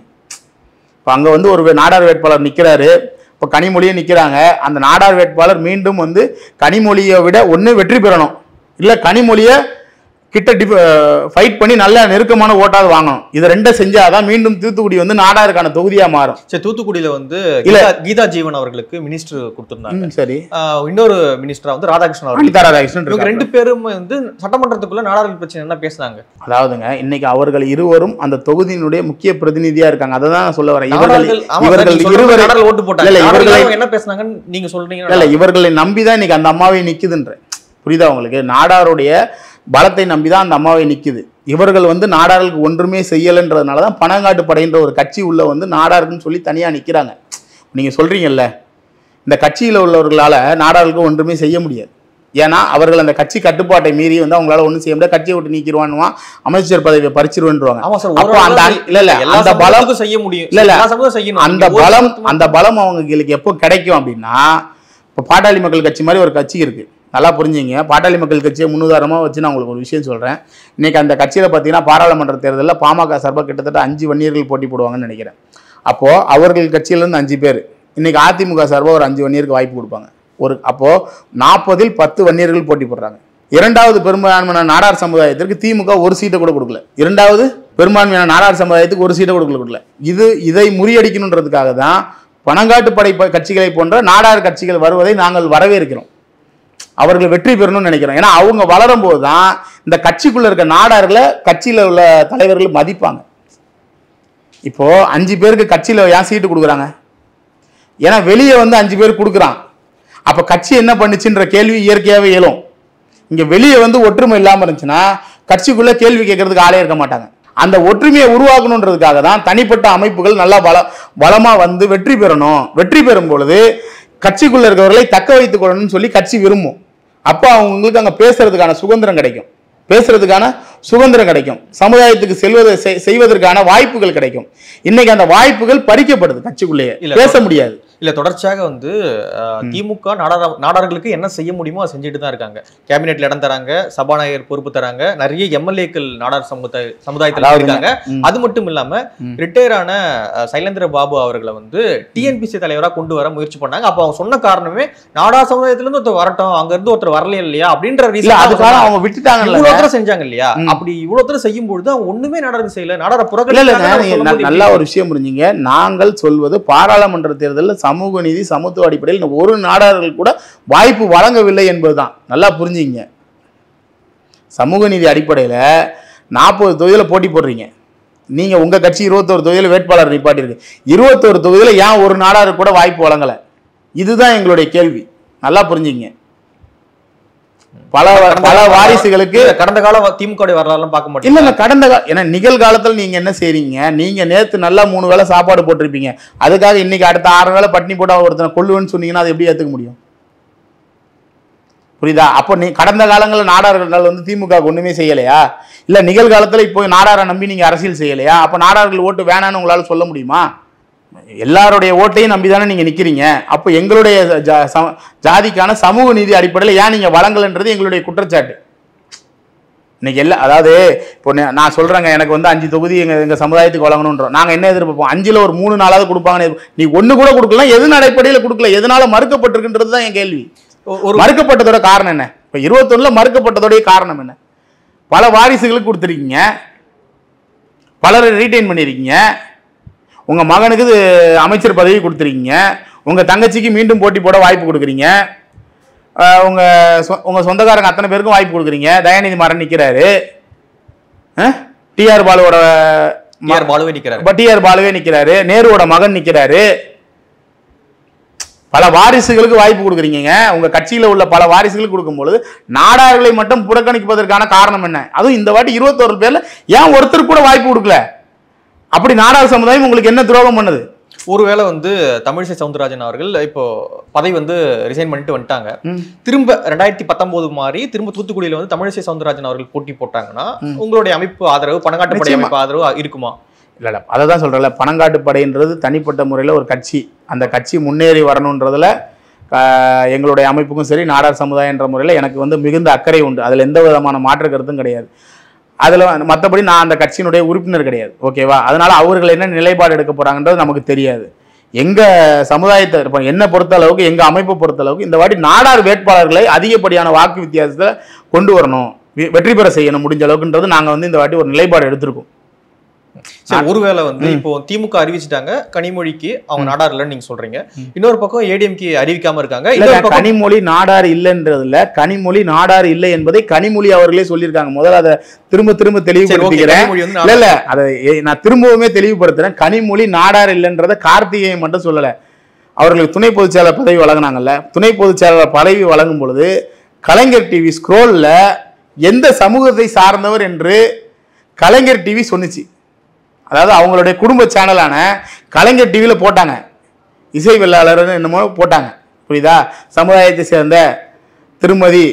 இப்போ அங்கே வந்து ஒரு வே- நாடார் வேட்பாளர் நிற்கிறாரு இப்போ கனிமொழியே நிற்கிறாங்க அந்த நாடார் வேட்பாளர் மீண்டும் வந்து கனிமொழியை விட ஒன்று வெற்றி பெறணும் இல்லை கனிமொழியை கிட்ட டிஃப ஃபைட் பண்ணி நல்ல நெருக்கமான ஓட்டாவது வாங்கணும் இதை ரெண்டை செஞ்சாதான் மீண்டும் தூத்துக்குடி வந்து நாடாருக்கான தொகுதியாக மாறும் சரி தூத்துக்குடியில வந்து இல்ல. கீதா- கீதா ஜீவன் அவர்களுக்கு மினிஸ்டர் கொடுத்திருந்தாங்க ம், சரி ஆஹ் இன்னொரு மினிஸ்டரா வந்து ராதாகிருஷ்ணன் அவர்கள் அனிதா ராதாகிருஷ்ணன் இவங்க இருக்காங்க. ரெண்டு பேரும் வந்து சட்டமன்றத்துக்குள்ள நாடார்கள் பிரச்சனை என்ன பேசுனாங்க அதாவதுங்க இன்னைக்கு அவர்கள் இருவரும் அந்த தொகுதியினுடைய முக்கிய பிரதிநிதியா இருக்காங்க அதை தான் நான் சொல்ல வரேன் இவர்கள் நாடார்கள் ஆமா சார், இவர்கள் நீங்க சொல்றது இருவரை நாடார்கள் ஓட்டு போட்டாங்க இல்ல, இல்ல, நாடார்கள் இவர்களை- அவங்க என்ன பேசுனாங்கன்னு நீங்க சொல்றீங்க இல்ல இவர்களை நம்பி தான் இன்னைக்கு அந்த அம்மாவை நிக்குதுன்ற புரியுதா உங்களுக்கு நாடாருடைய பலத்தை நம்பி தான் அந்த அம்மாவை நிக்குது இவர்கள் வந்து நாடார்களுக்கு ஒன்றுமே செய்யலைன்றதுனால தான் பனங்காட்டு படைன்ற ஒரு கட்சி உள்ள வந்து நாடாருக்குன்னு சொல்லி தனியா நிக்கிறாங்க நீங்க சொல்றீங்கல்ல இந்த கட்சியில உள்ளவர்களால நாடார்களுக்கு ஒன்றுமே செய்ய முடியாது ஏன்னா அவர்கள் அந்த கட்சி கட்டுப்பாட்டை மீறி வந்து அவங்களால ஒன்றும் செய்ய முடியாது கட்சியை விட்டு நீக்கிடுவானுவான் அமைச்சர் பதவியை பறிச்சிருவேன்ருவாங்க ஆமா சார் அப்போ ஒரு அந்த ஆள் இல்ல இல்ல எல்லா அந்த பலம் சமூகத்துக்கும் செய்ய முடியும் இல்ல, இல்ல. எல்லா சமூகம் செய்யணும் அந்த நீங்க ஒரு பலம் சமூகத்துக்கு அந்த பலம் அவங்களுக்கு எப்போ கிடைக்கும் அப்படின்னா இப்போ பாட்டாளி மக்கள் கட்சி மாதிரி ஒரு கட்சி இருக்கு நல்லா புரிஞ்சுங்க பாட்டாளி மக்கள் கட்சியை முன்னுதாரணமாக வச்சு நான் உங்களுக்கு ஒரு விஷயம் சொல்றேன் இன்னைக்கு அந்த கட்சியில பார்த்தீங்கன்னா பாராளுமன்ற தேர்தலில் பாமக சார்பாக கிட்டத்தட்ட அஞ்சு வன்னியர்கள் போட்டி போடுவாங்கன்னு நினைக்கிறேன் அப்போ அவர்கள் கட்சியிலேருந்து அஞ்சு பேர் இன்னைக்கு அதிமுக சார்பாக ஒரு அஞ்சு வன்னியருக்கு வாய்ப்பு கொடுப்பாங்க ஒரு அப்போ நாற்பதில் பத்து வன்னியர்கள் போட்டி போடுறாங்க இரண்டாவது பெரும்பான்மையான நாடார் சமுதாயத்திற்கு திமுக ஒரு சீட்டை கூட கொடுக்கல இரண்டாவது பெரும்பான்மையான நாடார் சமுதாயத்துக்கு ஒரு சீட்டை கொடுக்கல கொடுக்கல இது இதை முறியடிக்கணுன்றதுக்காக தான் பணங்காட்டு படை ப- கட்சிகளை போன்ற நாடார் கட்சிகள் வருவதை நாங்கள் வரவேற்கிறோம் அவர்கள் வெற்றி பெறணும்னு நினைக்கிறோம் ஏன்னா அவங்க வளரும் போது தான் இந்த கட்சிக்குள்ள இருக்க நாடார்களை கட்சியில உள்ள தலைவர்கள் மதிப்பாங்க இப்போ அஞ்சு பேருக்கு கட்சியில ஏன் சீட்டு கொடுக்குறாங்க ஏன்னா வெளியே வந்து அஞ்சு பேர் கொடுக்குறான் அப்ப கட்சி என்ன பண்ணுச்சுன்ற கேள்வி இயற்கையாவே எழும் இங்க வெளியே வந்து ஒற்றுமை இல்லாம இருந்துச்சுன்னா கட்சிக்குள்ள கேள்வி கேட்கறதுக்கு ஆளே இருக்க மாட்டாங்க அந்த ஒற்றுமையை உருவாக்கணுன்றதுக்காக தான் தனிப்பட்ட அமைப்புகள் நல்லா பல பலமா வந்து வெற்றி பெறணும் வெற்றி பெறும் பொழுது கட்சிக்குள்ள இருக்கிறவர்களை தக்க வைத்துக் கொள்ளணும்னு சொல்லி கட்சி விரும்பும் அப்போ அவங்களுக்கு அங்க பேசுறதுக்கான சுதந்திரம் கிடைக்கும் பேசுறதுக்கான சுதந்திரம் கிடைக்கும் சமுதாயத்துக்கு செல்வதை செய்- செய்வதற்கான வாய்ப்புகள் கிடைக்கும் இன்னைக்கு அந்த வாய்ப்புகள் பறிக்கப்படுது கட்சிக்குள்ளேயே இல்ல, பேச முடியாது இல்ல தொடர்ச்சியாக வந்து அஹ், திமுக நாடார நாடார்களுக்கு என்ன செய்ய முடியுமோ அதை செஞ்சுட்டு தான் இருக்காங்க கேபினெட்ல இடம் தராங்க சபாநாயகர் பொறுப்பு தராங்க நிறைய எம்எல்ஏக்கள் நாடார் சமுதாய சமுதாயத்தில் அதாவது இருக்காங்க ம். அது மட்டும் இல்லாம ம். ரிட்டையர் ஆன அஹ், சைலேந்திர பாபு அவர்களை வந்து டிஎன்பிசி தலைவரா கொண்டு வர முயற்சி பண்ணாங்க அப்ப அவங்க சொன்ன காரணமே நாடார் சமுதாயத்துல இருந்து ஒருத்தர் வரட்டும் அங்க இருந்து ஒருத்தர் வரல இல்லையா அப்படின்ற இல்ல reason தான் அதுக்காக சொன்னாங்க. அவங்க விட்டுட்டாங்கல்ல இவ்வளவு தூரம் செஞ்சாங்க இல்லையா ம். அப்படி இவ்வளவு தூரம் செய்யும் பொழுது அவங்க ஒண்ணுமே நாடாருக்கு செய்யல நாடார இல்ல இல்ல புறக்கணிச்சாங்கன்னு நீங்க சொல்லும்போது ந- நல்லா ஒரு விஷயம் புரிஞ்சுங்க நாங்கள் சொல்வது பாராளுமன்ற தேர்தலில் சமூக நீதி சமத்துவ அடிப்படையில் இந்த ஒரு நாடார்கள் கூட வாய்ப்பு வழங்கவில்லை என்பதுதான் நல்லா புரிஞ்சுங்க சமூக நீதி அடிப்படையில் நாற்பது தொகுதியில் போட்டி போடுறீங்க நீங்க உங்க கட்சி இருபத்தோரு தொகுதியில் வேட்பாளர் நிப்பாட்டியிருக்கு இருபத்தோரு தொகுதியில் ஏன் ஒரு நாடாருக்கு கூட வாய்ப்பு வழங்கலை இதுதான் எங்களுடைய கேள்வி நல்லா புரிஞ்சுங்க பல பல வாரிசுகளுக்கு இல்ல, கடந்த கால திமுக வரலாறுலாம் பார்க்க மாட்டேன் இல்ல இல்ல கடந்த கா- ஏன்னா நிகழ்காலத்தில் நீங்க என்ன செய்றீங்க நீங்க நேத்து நல்லா மூணு வேளை சாப்பாடு போட்டிருப்பீங்க அதுக்காக இன்னைக்கு அடுத்த ஆறு வேளை பட்டினி போட்டா ஒருத்தனை கொல்லுவேன்னு சொன்னீங்கன்னா அதை எப்படி ஏத்துக்க முடியும் புரியுதா அப்போ நீ கடந்த காலங்களில் நாடார்கள் வந்து திமுக க்கு ஒண்ணுமே செய்யலையா இல்ல நிகழ்காலத்துல இப்போ நாடாரை நம்பி நீங்க அரசியல் செய்யலையா அப்ப நாடார்கள் ஓட்டு வேணான்னு உங்களால சொல்ல முடியுமா எல்லாருடைய ஓட்டையும் நம்பி தானே நீங்க நிக்கிறீங்க அப்போ எங்களுடைய ஜா- சம- ஜாதிக்கான சமூக நீதி அடிப்படையில் ஏன் நீங்க வழங்கலைன்றது எங்களுடைய குற்றச்சாட்டு இன்னைக்கு எல்லா அதாவது இப்போ நே- நான் சொல்றேங்க எனக்கு வந்து அஞ்சு தொகுதி எங்க எங்க சமுதாயத்துக்கு வழங்கணுன்றோம் நாங்க என்ன எதிர்பார்ப்போம் அஞ்சுல ஒரு மூணு நாளாவது கொடுப்பாங்கன்னு எதிர்- நீ ஒண்ணு கூட கொடுக்கலாம் எது அடிப்படையில் கொடுக்கல எதனால மறுக்கப்பட்டிருக்குன்றது தான் என் கேள்வி ஒ- ஒரு மறுக்கப்பட்டதோட காரணம் என்ன இப்போ இருபத்தொன்னுல மறுக்கப்பட்டதோடைய காரணம் என்ன பல வாரிசுகளுக்கு கொடுத்துருக்கீங்க பலரை ரீட்டைன் பண்ணியிருக்கீங்க உங்க மகனுக்கு இது அமைச்சர் பதவி கொடுத்துருக்கீங்க உங்க தங்கச்சிக்கு மீண்டும் போட்டி போட வாய்ப்பு கொடுக்குறீங்க அஹ் உங்க சொ- உங்க சொந்தக்காரங்க அத்தனை பேருக்கும் வாய்ப்பு கொடுக்குறீங்க தயாநிதி மாறன் நிற்கிறாரு டிஆர் பாலுவோட டிஆர் பாலுவே நிக்கிறாரு டிஆர் பாலுவே நிற்கிறாரு நேருவோட மகன் நிற்கிறாரு பல வாரிசுகளுக்கு வாய்ப்பு கொடுக்குறீங்க உங்க கட்சியில உள்ள பல வாரிசுகளுக்கு கொடுக்கும்பொழுது நாடார்களை மட்டும் புறக்கணிப்பதற்கான காரணம் என்ன அதுவும் இந்த வாட்டி இருபத்தோரு பேர்ல ஏன் ஒருத்தர் கூட வாய்ப்பு கொடுக்கல அப்படி நாடார் சமுதாயம் உங்களுக்கு என்ன துரோகம் பண்ணுது ஒருவேளை வந்து தமிழிசை சவுந்தரராஜன் அவர்கள் இப்போ பதவி வந்து ரிசைன் பண்ணிட்டு வந்துட்டாங்க ம். திரும்ப ரெண்டாயிரத்தி பத்தொன்பது மாதிரி திரும்ப தூத்துக்குடியில வந்து தமிழிசை சவுந்தரராஜன் அவர்கள் போட்டி போட்டாங்கன்னா உங்களுடைய அமைப்பு ஆதரவு பணங்காட்டுப்படை நிச்சயமா. அமைப்பு ஆதரவு இருக்குமா இல்ல இல்ல அதை தான் சொல்றேன்ல பணங்காட்டு படைன்றது தனிப்பட்ட முறையில் ஒரு கட்சி அந்த கட்சி முன்னேறி வரணுன்றதுல ஆஹ், எங்களுடைய அமைப்புக்கும் சரி நாடார் சமுதாயன்ற முறையில் எனக்கு வந்து மிகுந்த அக்கறை உண்டு அதில் எந்த விதமான மாற்று கருத்தும் கிடையாது அதில் மற்றபடி நான் அந்த கட்சியினுடைய உறுப்பினர் கிடையாது ஓகேவா அதனால அவர்கள் என்ன நிலைப்பாடு எடுக்க போறாங்கன்றது நமக்கு தெரியாது எங்க சமுதாயத்தை இப்போ என்னை பொறுத்த அளவுக்கு எங்க அமைப்பை பொறுத்த அளவுக்கு இந்த வாட்டி நாடார் வேட்பாளர்களை அதிகப்படியான வாக்கு வித்தியாசத்தில் கொண்டு வரணும் வெ- வெற்றி பெற செய்யணும் முடிஞ்ச அளவுக்குன்றது நாங்கள் வந்து இந்த வாட்டி ஒரு நிலைப்பாடு எடுத்திருக்கோம் சரி ஒருவேளை வந்து இப்போ திமுக அறிவிச்சிட்டாங்க கனிமொழிக்கு அவங்க நாடார் இல்லைன்னு நீங்க சொல்றீங்க இன்னொரு பக்கம் ஏடிஎம்கே அறிவிக்காம இருக்காங்க இல்ல, இன்னொரு பக்கம் கனிமொழி நாடார் இல்லைன்றதுல கனிமொழி நாடார் இல்லை என்பதை கனிமொழி அவர்களே சொல்லியிருக்காங்க முதல்ல அதை திரும்ப திரும்ப சரி ஓகே தெளிவுபடுத்திக்கிறேன் கனிமொழி வந்து இல்ல நாடார் இல்ல அதை ஏ- நான் திரும்பவுமே தெளிவுபடுத்துறேன் கனிமொழி நாடார் இல்லைன்றத கார்த்திகேயை மட்டும் சொல்லல அவர்களுக்கு துணை பொதுச் செயலாளர் பதவி வழங்கினாங்கல்ல துணை பொதுச் செயலாளர் பதவி வழங்கும் பொழுது கலைஞர் டிவி ஸ்க்ரோல்ல எந்த சமூகத்தை சார்ந்தவர் என்று கலைஞர் டிவி சொன்னுச்சு அதாவது அவங்களுடைய குடும்ப சேனலான கலைஞர் டிவியில் போட்டாங்க இசை வெள்ளாளர்னு என்னமோ போட்டாங்க புரியுதா சமுதாயத்தை சேர்ந்த திருமதி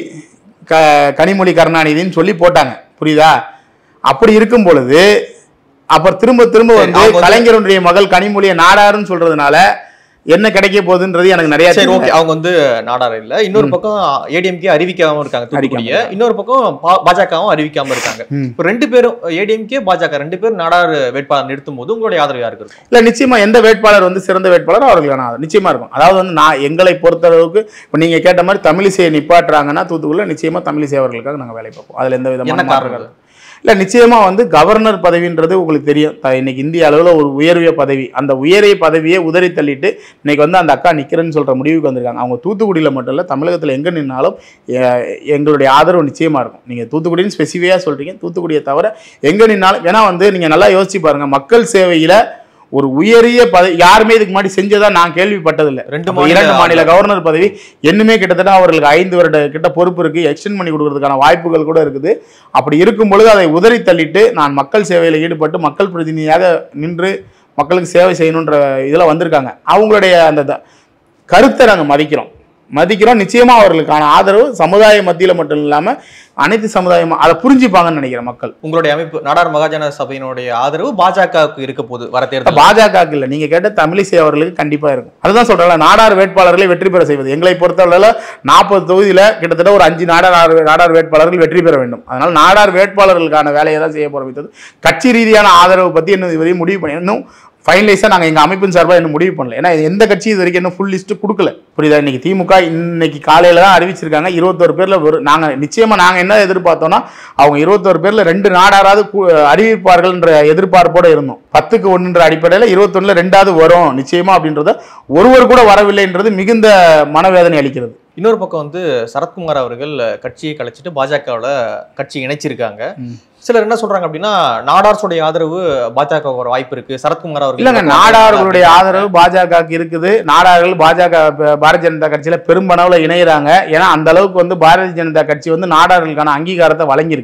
க கனிமொழி கருணாநிதின்னு சொல்லி போட்டாங்க புரியுதா அப்படி இருக்கும் பொழுது அப்புறம் திரும்ப திரும்ப சரி, வந்து அவங்க வந்து- கலைஞருடைய மகள் கனிமொழியை நாடாருன்னு சொல்றதுனால என்ன கிடைக்க போகுதுன்றது எனக்கு நிறைய சரி தெரியல. ஓகே அவங்க வந்து நாடார் இல்ல இன்னொரு பக்கம் ஏடிஎம்கே அறிவிக்காம இருக்காங்க தூத்துக்குடிய அறிவிக்காம. இன்னொரு பக்கம் பா- பாஜகவும் அறிவிக்காம இருக்காங்க ம். இப்போ ரெண்டு பேரும் ஏடிஎம்கே பாஜக ரெண்டு பேரும் நாடார் வேட்பாளர் நிறுத்தும் போது உங்களுடைய ஆதரவு யாருக்கு இருக்கும் இல்ல நிச்சயமா எந்த வேட்பாளர் வந்து சிறந்த வேட்பாளர் அவர்களுக்கான ஆதரவு நிச்சயமா இருக்கும் அதாவது வந்து நான் எங்களை பொறுத்த அளவுக்கு இப்போ நீங்க கேட்ட மாதிரி தமிழிசையை நிப்பாட்டுறாங்கன்னா தூத்துக்குள்ள நிச்சயமா தமிழிசை அவர்களுக்காக நாங்க வேலை பார்ப்போம் அதுல எந்த விதமான என்ன மாற்று காரணம் கருத்து இல்ல நிச்சயமா வந்து கவர்னர் பதவின்றது உங்களுக்கு தெரியும் த- இன்னைக்கு இந்திய அளவுல ஒரு உயரிய பதவி அந்த உயரிய பதவியை உதறி தள்ளிட்டு இன்னைக்கு வந்து அந்த அக்கா நிக்கிறேன்னு சொல்ற முடிவுக்கு வந்திருக்காங்க அவங்க தூத்துக்குடியில மட்டும் இல்ல தமிழகத்துல எங்க நின்னாலும் எ- எங்களுடைய ஆதரவு நிச்சயமா இருக்கும் நீங்க தூத்துக்குடின்னு ஸ்பெசிஃபிக்கா சொல்றீங்க தூத்துக்குடியை தவிர எங்க நின்னாலும் ஏன்னா வந்து நீங்க நல்லா யோசிச்சு பாருங்க மக்கள் சேவையில ஒரு உயரிய பதவி யாருமே இதுக்கு முன்னாடி செஞ்சதா நான் கேள்விப்பட்டதில்லை ரெண்டு அப்ப மாநில இரண்டு மாநில கவர்னர் பதவி இன்னுமே கிட்டத்தட்ட அவர்களுக்கு ஐந்து வருட கிட்ட பொறுப்பு இருக்கு எக்ஸ்டெண்ட் பண்ணி கொடுக்கறதுக்கான வாய்ப்புகள் கூட இருக்குது அப்படி இருக்கும் பொழுது அதை உதறி தள்ளிட்டு நான் மக்கள் சேவையில் ஈடுபட்டு மக்கள் பிரதிநிதியாக நின்று மக்களுக்கு சேவை செய்யணுன்ற இதில் வந்திருக்காங்க அவங்களுடைய அந்த த- கருத்தை நாங்கள் மதிக்கிறோம் மதிக்கிறோம் நிச்சயமா அவர்களுக்கான ஆதரவு சமுதாய மத்தியில மட்டும் இல்லாம அனைத்து சமுதாயமா அதை புரிஞ்சுப்பாங்கன்னு நினைக்கிறேன் மக்கள் உங்களுடைய அமைப்பு நாடார் மகாஜன சபையினுடைய ஆதரவு பாஜகவுக்கு இருக்க போகுது வர தேர்தல் பாஜகவுக்கு இல்லை நீங்க கேட்ட தமிழிசை அவர்களுக்கு கண்டிப்பா இருக்கும் அதுதான் சொல்றேன் நாடார் வேட்பாளர்களை வெற்றி பெற செய்வது எங்களை பொறுத்தவரையில நாற்பது தொகுதியில கிட்டத்தட்ட ஒரு அஞ்சு நாடார் நாடார் வேட்பாளர்கள் வெற்றி பெற வேண்டும் அதனால நாடார் வேட்பாளர்களுக்கான வேலையை தான் செய்ய போறோம் தவிர கட்சி ரீதியான ஆதரவு பத்தி இன்னும் இதுவரையும் முடிவு பண்ணி இன்னும் ஃபைனலைஸாக நாங்கள் எங்கள் அமைப்பின் சார்பாக இன்னும் முடிவு பண்ணல ஏன்னா எந்த கட்சி இது வரைக்கும் இன்னும் ஃபுல் லிஸ்ட்டு கொடுக்கல புரியுதா இன்னைக்கு திமுக இன்னைக்கு காலையில் தான் அறிவிச்சிருக்காங்க இருபத்தோரு பேரில் ஒரு நாங்கள் நிச்சயமாக நாங்கள் என்ன எதிர்பார்த்தோம்னா அவங்க இருபத்தோரு பேரில் ரெண்டு நாடாராவது கு- அறிவிப்பார்கள்ன்ற எதிர்பார்ப்போட இருந்தோம் பத்துக்கு ஒன்றுன்ற அடிப்படையில் இருபத்தொன்னுல ரெண்டாவது வரும் நிச்சயமா அப்படின்றத ஒருவர் கூட வரவில்லைன்றது மிகுந்த மனவேதனை அளிக்கிறது இன்னொரு பக்கம் வந்து சரத்குமார் அவர்கள் கட்சியை கலைச்சிட்டு பாஜகவில் கட்சி இணைச்சிருக்காங்க ம். சிலர் என்ன சொல்றாங்க அப்படின்னா நாடார்ஸுடைய ஆதரவு பாஜக வர வாய்ப்பு இருக்கு சரத்குமார் அவர்கள் இல்லைங்க நாடார்களுடைய ஆதரவு பாஜகவுக்கு இருக்குது நாடார்கள் பாஜக ப- பாரதிய ஜனதா கட்சியில பெரும்பளவில் இணையிறாங்க ஏன்னா அந்த அளவுக்கு வந்து பாரதிய ஜனதா கட்சி வந்து நாடார்களுக்கான அங்கீகாரத்தை வழங்கியிருக்கு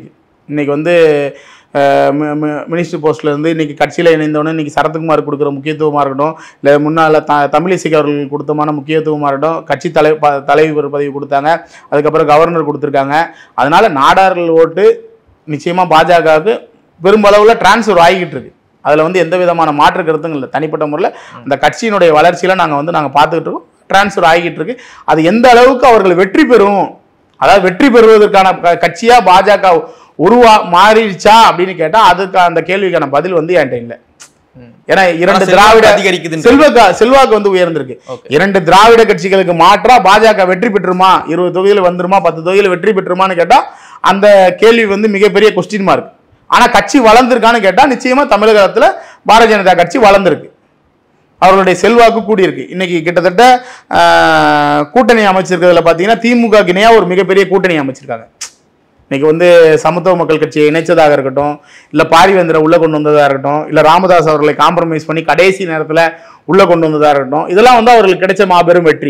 இன்னைக்கு வந்து மினிஸ்டர் போஸ்ட்ல இருந்து இன்னைக்கு கட்சியில் இணைந்தவொடனே இன்னைக்கு சரத்குமார் கொடுக்குற முக்கியத்துவமாக இருக்கட்டும் இல்லை முன்னால் த தமிழிசைக்கு அவர்கள் கொடுத்தமான முக்கியத்துவமாக இருக்கட்டும் கட்சி தலை ப தலைவர் பதவி கொடுத்தாங்க அதுக்கப்புறம் கவர்னர் கொடுத்துருக்காங்க அதனால நாடார்கள் ஓட்டு நிச்சயமாக பாஜகவுக்கு பெரும்பளவில் டிரான்ஸ்ஃபர் ஆகிக்கிட்டு இருக்கு அதில் வந்து எந்த விதமான மாற்று கருத்தும் இல்லை தனிப்பட்ட முறையில் அந்த கட்சியினுடைய வளர்ச்சியில் நாங்கள் வந்து நாங்கள் பார்த்துக்கிட்டு இருக்கோம் டிரான்ஸ்ஃபர் ஆகிக்கிட்டு இருக்கு அது எந்த அளவுக்கு அவர்கள் வெற்றி பெறும் அதாவது வெற்றி பெறுவதற்கான க- கட்சியா பாஜக உருவா மாறிடுச்சா அப்படின்னு கேட்டா அதுக்கு அந்த கேள்விக்கான பதில் வந்து என்கிட்ட இல்லை ஏன்னா இரண்டு ஆனா செல்வாக்கு திராவிட அதிகரிக்குதுன்னு செல்வாக்கு செல்வாக்கு வந்து உயர்ந்திருக்கு Okay. இரண்டு திராவிட கட்சிகளுக்கு மாற்றா பாஜக வெற்றி பெற்றுமா இருபது தொகுதியில் வந்துருமா பத்து தொகுதியில் வெற்றி பெற்றுமான்னு கேட்டா அந்த கேள்வி வந்து மிகப்பெரிய கொஸ்டின் மார்க் ஆனா கட்சி வளர்ந்திருக்கான்னு கேட்டா நிச்சயமா தமிழகத்துல பாரதிய ஜனதா கட்சி வளர்ந்திருக்கு அவர்களுடைய செல்வாக்கு கூடியிருக்கு இன்னைக்கு கிட்டத்தட்ட ஆஹ், கூட்டணி அமைச்சிருக்கிறதுல பார்த்தீங்கன்னா திமுக இணையா ஒரு மிகப்பெரிய கூட்டணி அமைச்சிருக்காங்க இன்னைக்கு வந்து சமத்துவ மக்கள் கட்சியை இணைச்சதாக இருக்கட்டும் இல்லை பாரிவேந்தரை உள்ளே கொண்டு வந்ததாக இருக்கட்டும் இல்லை ராமதாஸ் அவர்களை காம்ப்ரமைஸ் பண்ணி கடைசி நேரத்தில் உள்ளே கொண்டு வந்ததாக இருக்கட்டும் இதெல்லாம் வந்து அவர்களுக்கு கிடைச்ச மாபெரும் வெற்றி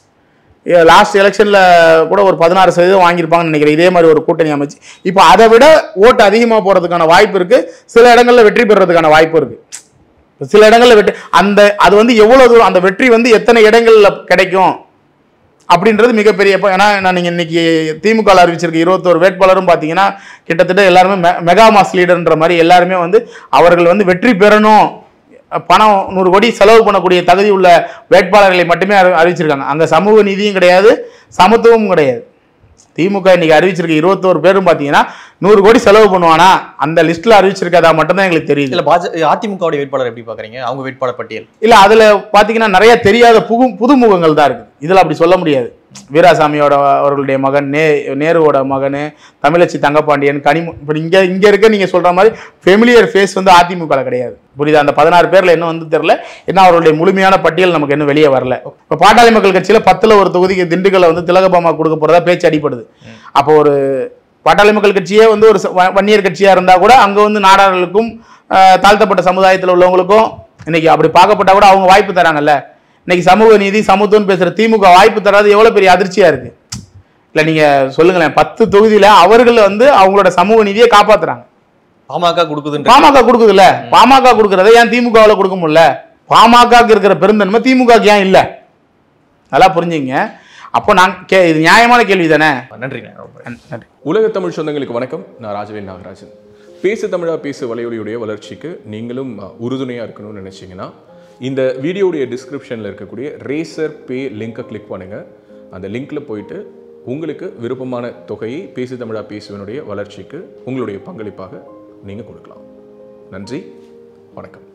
லாஸ்ட் எலெக்ஷனில் கூட ஒரு பதினாறு சதவீதம் வாங்கியிருப்பாங்கன்னு நினைக்கிறேன் இதே மாதிரி ஒரு கூட்டணி அமைச்சு இப்போ அதை விட ஓட்டு அதிகமாக போகிறதுக்கான வாய்ப்பு இருக்குது சில இடங்களில் வெற்றி பெறுறதுக்கான வாய்ப்பு இருக்குது சில இடங்கள்ல வெற்றி அந்த அது வந்து எவ்வளவு தூரம் அந்த வெற்றி வந்து எத்தனை இடங்கள்ல கிடைக்கும் அப்படின்றது மிகப்பெரிய இப்போ ஏன்னா நான் நீங்கள் இன்னைக்கு திமுக ல அறிவிச்சிருக்க இருபத்தோரு வேட்பாளரும் பார்த்தீங்கன்னா கிட்டத்தட்ட எல்லாருமே மெ- மெகா மாஸ் லீடர்ன்ற மாதிரி எல்லாருமே வந்து அவர்கள் வந்து வெற்றி பெறணும் பணம் நூறு கோடி செலவு பண்ணக்கூடிய தகுதி உள்ள வேட்பாளர்களை மட்டுமே அறி- அறிவிச்சிருக்காங்க அங்கே சமூக நீதியும் கிடையாது சமத்துவமும் கிடையாது திமுக இன்னைக்கு அறிவிச்சிருக்க இருபத்தோரு பேரும் பார்த்தீங்கன்னா நூறு கோடி செலவு பண்ணுவானா அந்த லிஸ்ட்ல அறிவிச்சிருக்கதா மட்டும்தான் எங்களுக்கு தெரியுது இல்ல பாஜ அதிமுகவுடைய வேட்பாளர் எப்படி பாக்குறீங்க அவங்க வேட்பாளர் பட்டியல் இல்ல அதுல பாத்தீங்கன்னா நிறைய தெரியாத புது புதுமுகங்கள் தான் இருக்கு இதுல அப்படி சொல்ல முடியாது வீராசாமியோட அவர்களுடைய மகன் நே நேருவோட மகன் தமிழச்சி தங்கப்பாண்டியன் கனிமு இப்படி இங்க இங்க இருக்க நீங்க சொல்ற மாதிரி ஃபெமிலியர் ஃபேஸ் வந்து அதிமுக ல கிடையாது புரியுதா அந்த பதினாறு பேர்ல என்ன வந்து தெரியல என்ன அவர்களுடைய முழுமையான பட்டியல் நமக்கு இன்னும் வெளியே வரல இப்ப பாட்டாளி மக்கள் கட்சியில பத்துல ஒரு தொகுதிக்கு திண்டுக்கல்ல வந்து திலகபாமா கொடுக்க போறதா பேச்சு அடிப்படுது அப்போ ஒரு பாட்டாளி மக்கள் கட்சியே வந்து ஒரு ச- வ- வன்னியர் கட்சியா இருந்தா கூட அங்க வந்து நாடார்களுக்கும் ஆஹ், தாழ்த்தப்பட்ட சமுதாயத்தில் உள்ளவங்களுக்கும் இன்னைக்கு அப்படி பார்க்கப்பட்டா கூட அவங்க வாய்ப்பு தராங்கல்ல இன்னைக்கு சமூக நீதி சமத்துவம் பேசுற திமுக வாய்ப்பு தராது எவ்வளவு பெரிய அதிர்ச்சியா இருக்கு இல்ல நீங்க சொல்லுங்களேன் பத்து தொகுதியில அவர்கள் வந்து அவங்களோட சமூக நீதியை காப்பாத்துறாங்க பாமக கொடுக்குதுன்ற பாமக கொடுக்குதுல்ல பாமக கொடுக்கறத ஏன் திமுகவில் கொடுக்க முடியல பாமகக்கு இருக்கிற பெருந்தன்மை திமுக ஏன் இல்ல நல்லா புரிஞ்சுங்க அப்போ நான் கே இது நியாயமான கேள்வி தானே நன்றிங்க ரொம்ப நன்றி உலக தமிழ் சொந்தங்களுக்கு வணக்கம் நான் ராஜவேல் நாகராஜன் பேசு தமிழா பேசு வலையொலியுடைய வளர்ச்சிக்கு நீங்களும் அஹ், உறுதுணையா இருக்கணும்னு நினைச்சீங்கன்னா இந்த வீடியோடைய டிஸ்கிரிப்ஷனில் இருக்கக்கூடிய ரேசர் பே லிங்கை கிளிக் பண்ணுங்க அந்த லிங்க்ல போயிட்டு உங்களுக்கு விருப்பமான தொகையை பேசு தமிழா பேசுவனுடைய வளர்ச்சிக்கு உங்களுடைய பங்களிப்பாக நீங்கள் கொடுக்கலாம் நன்றி வணக்கம்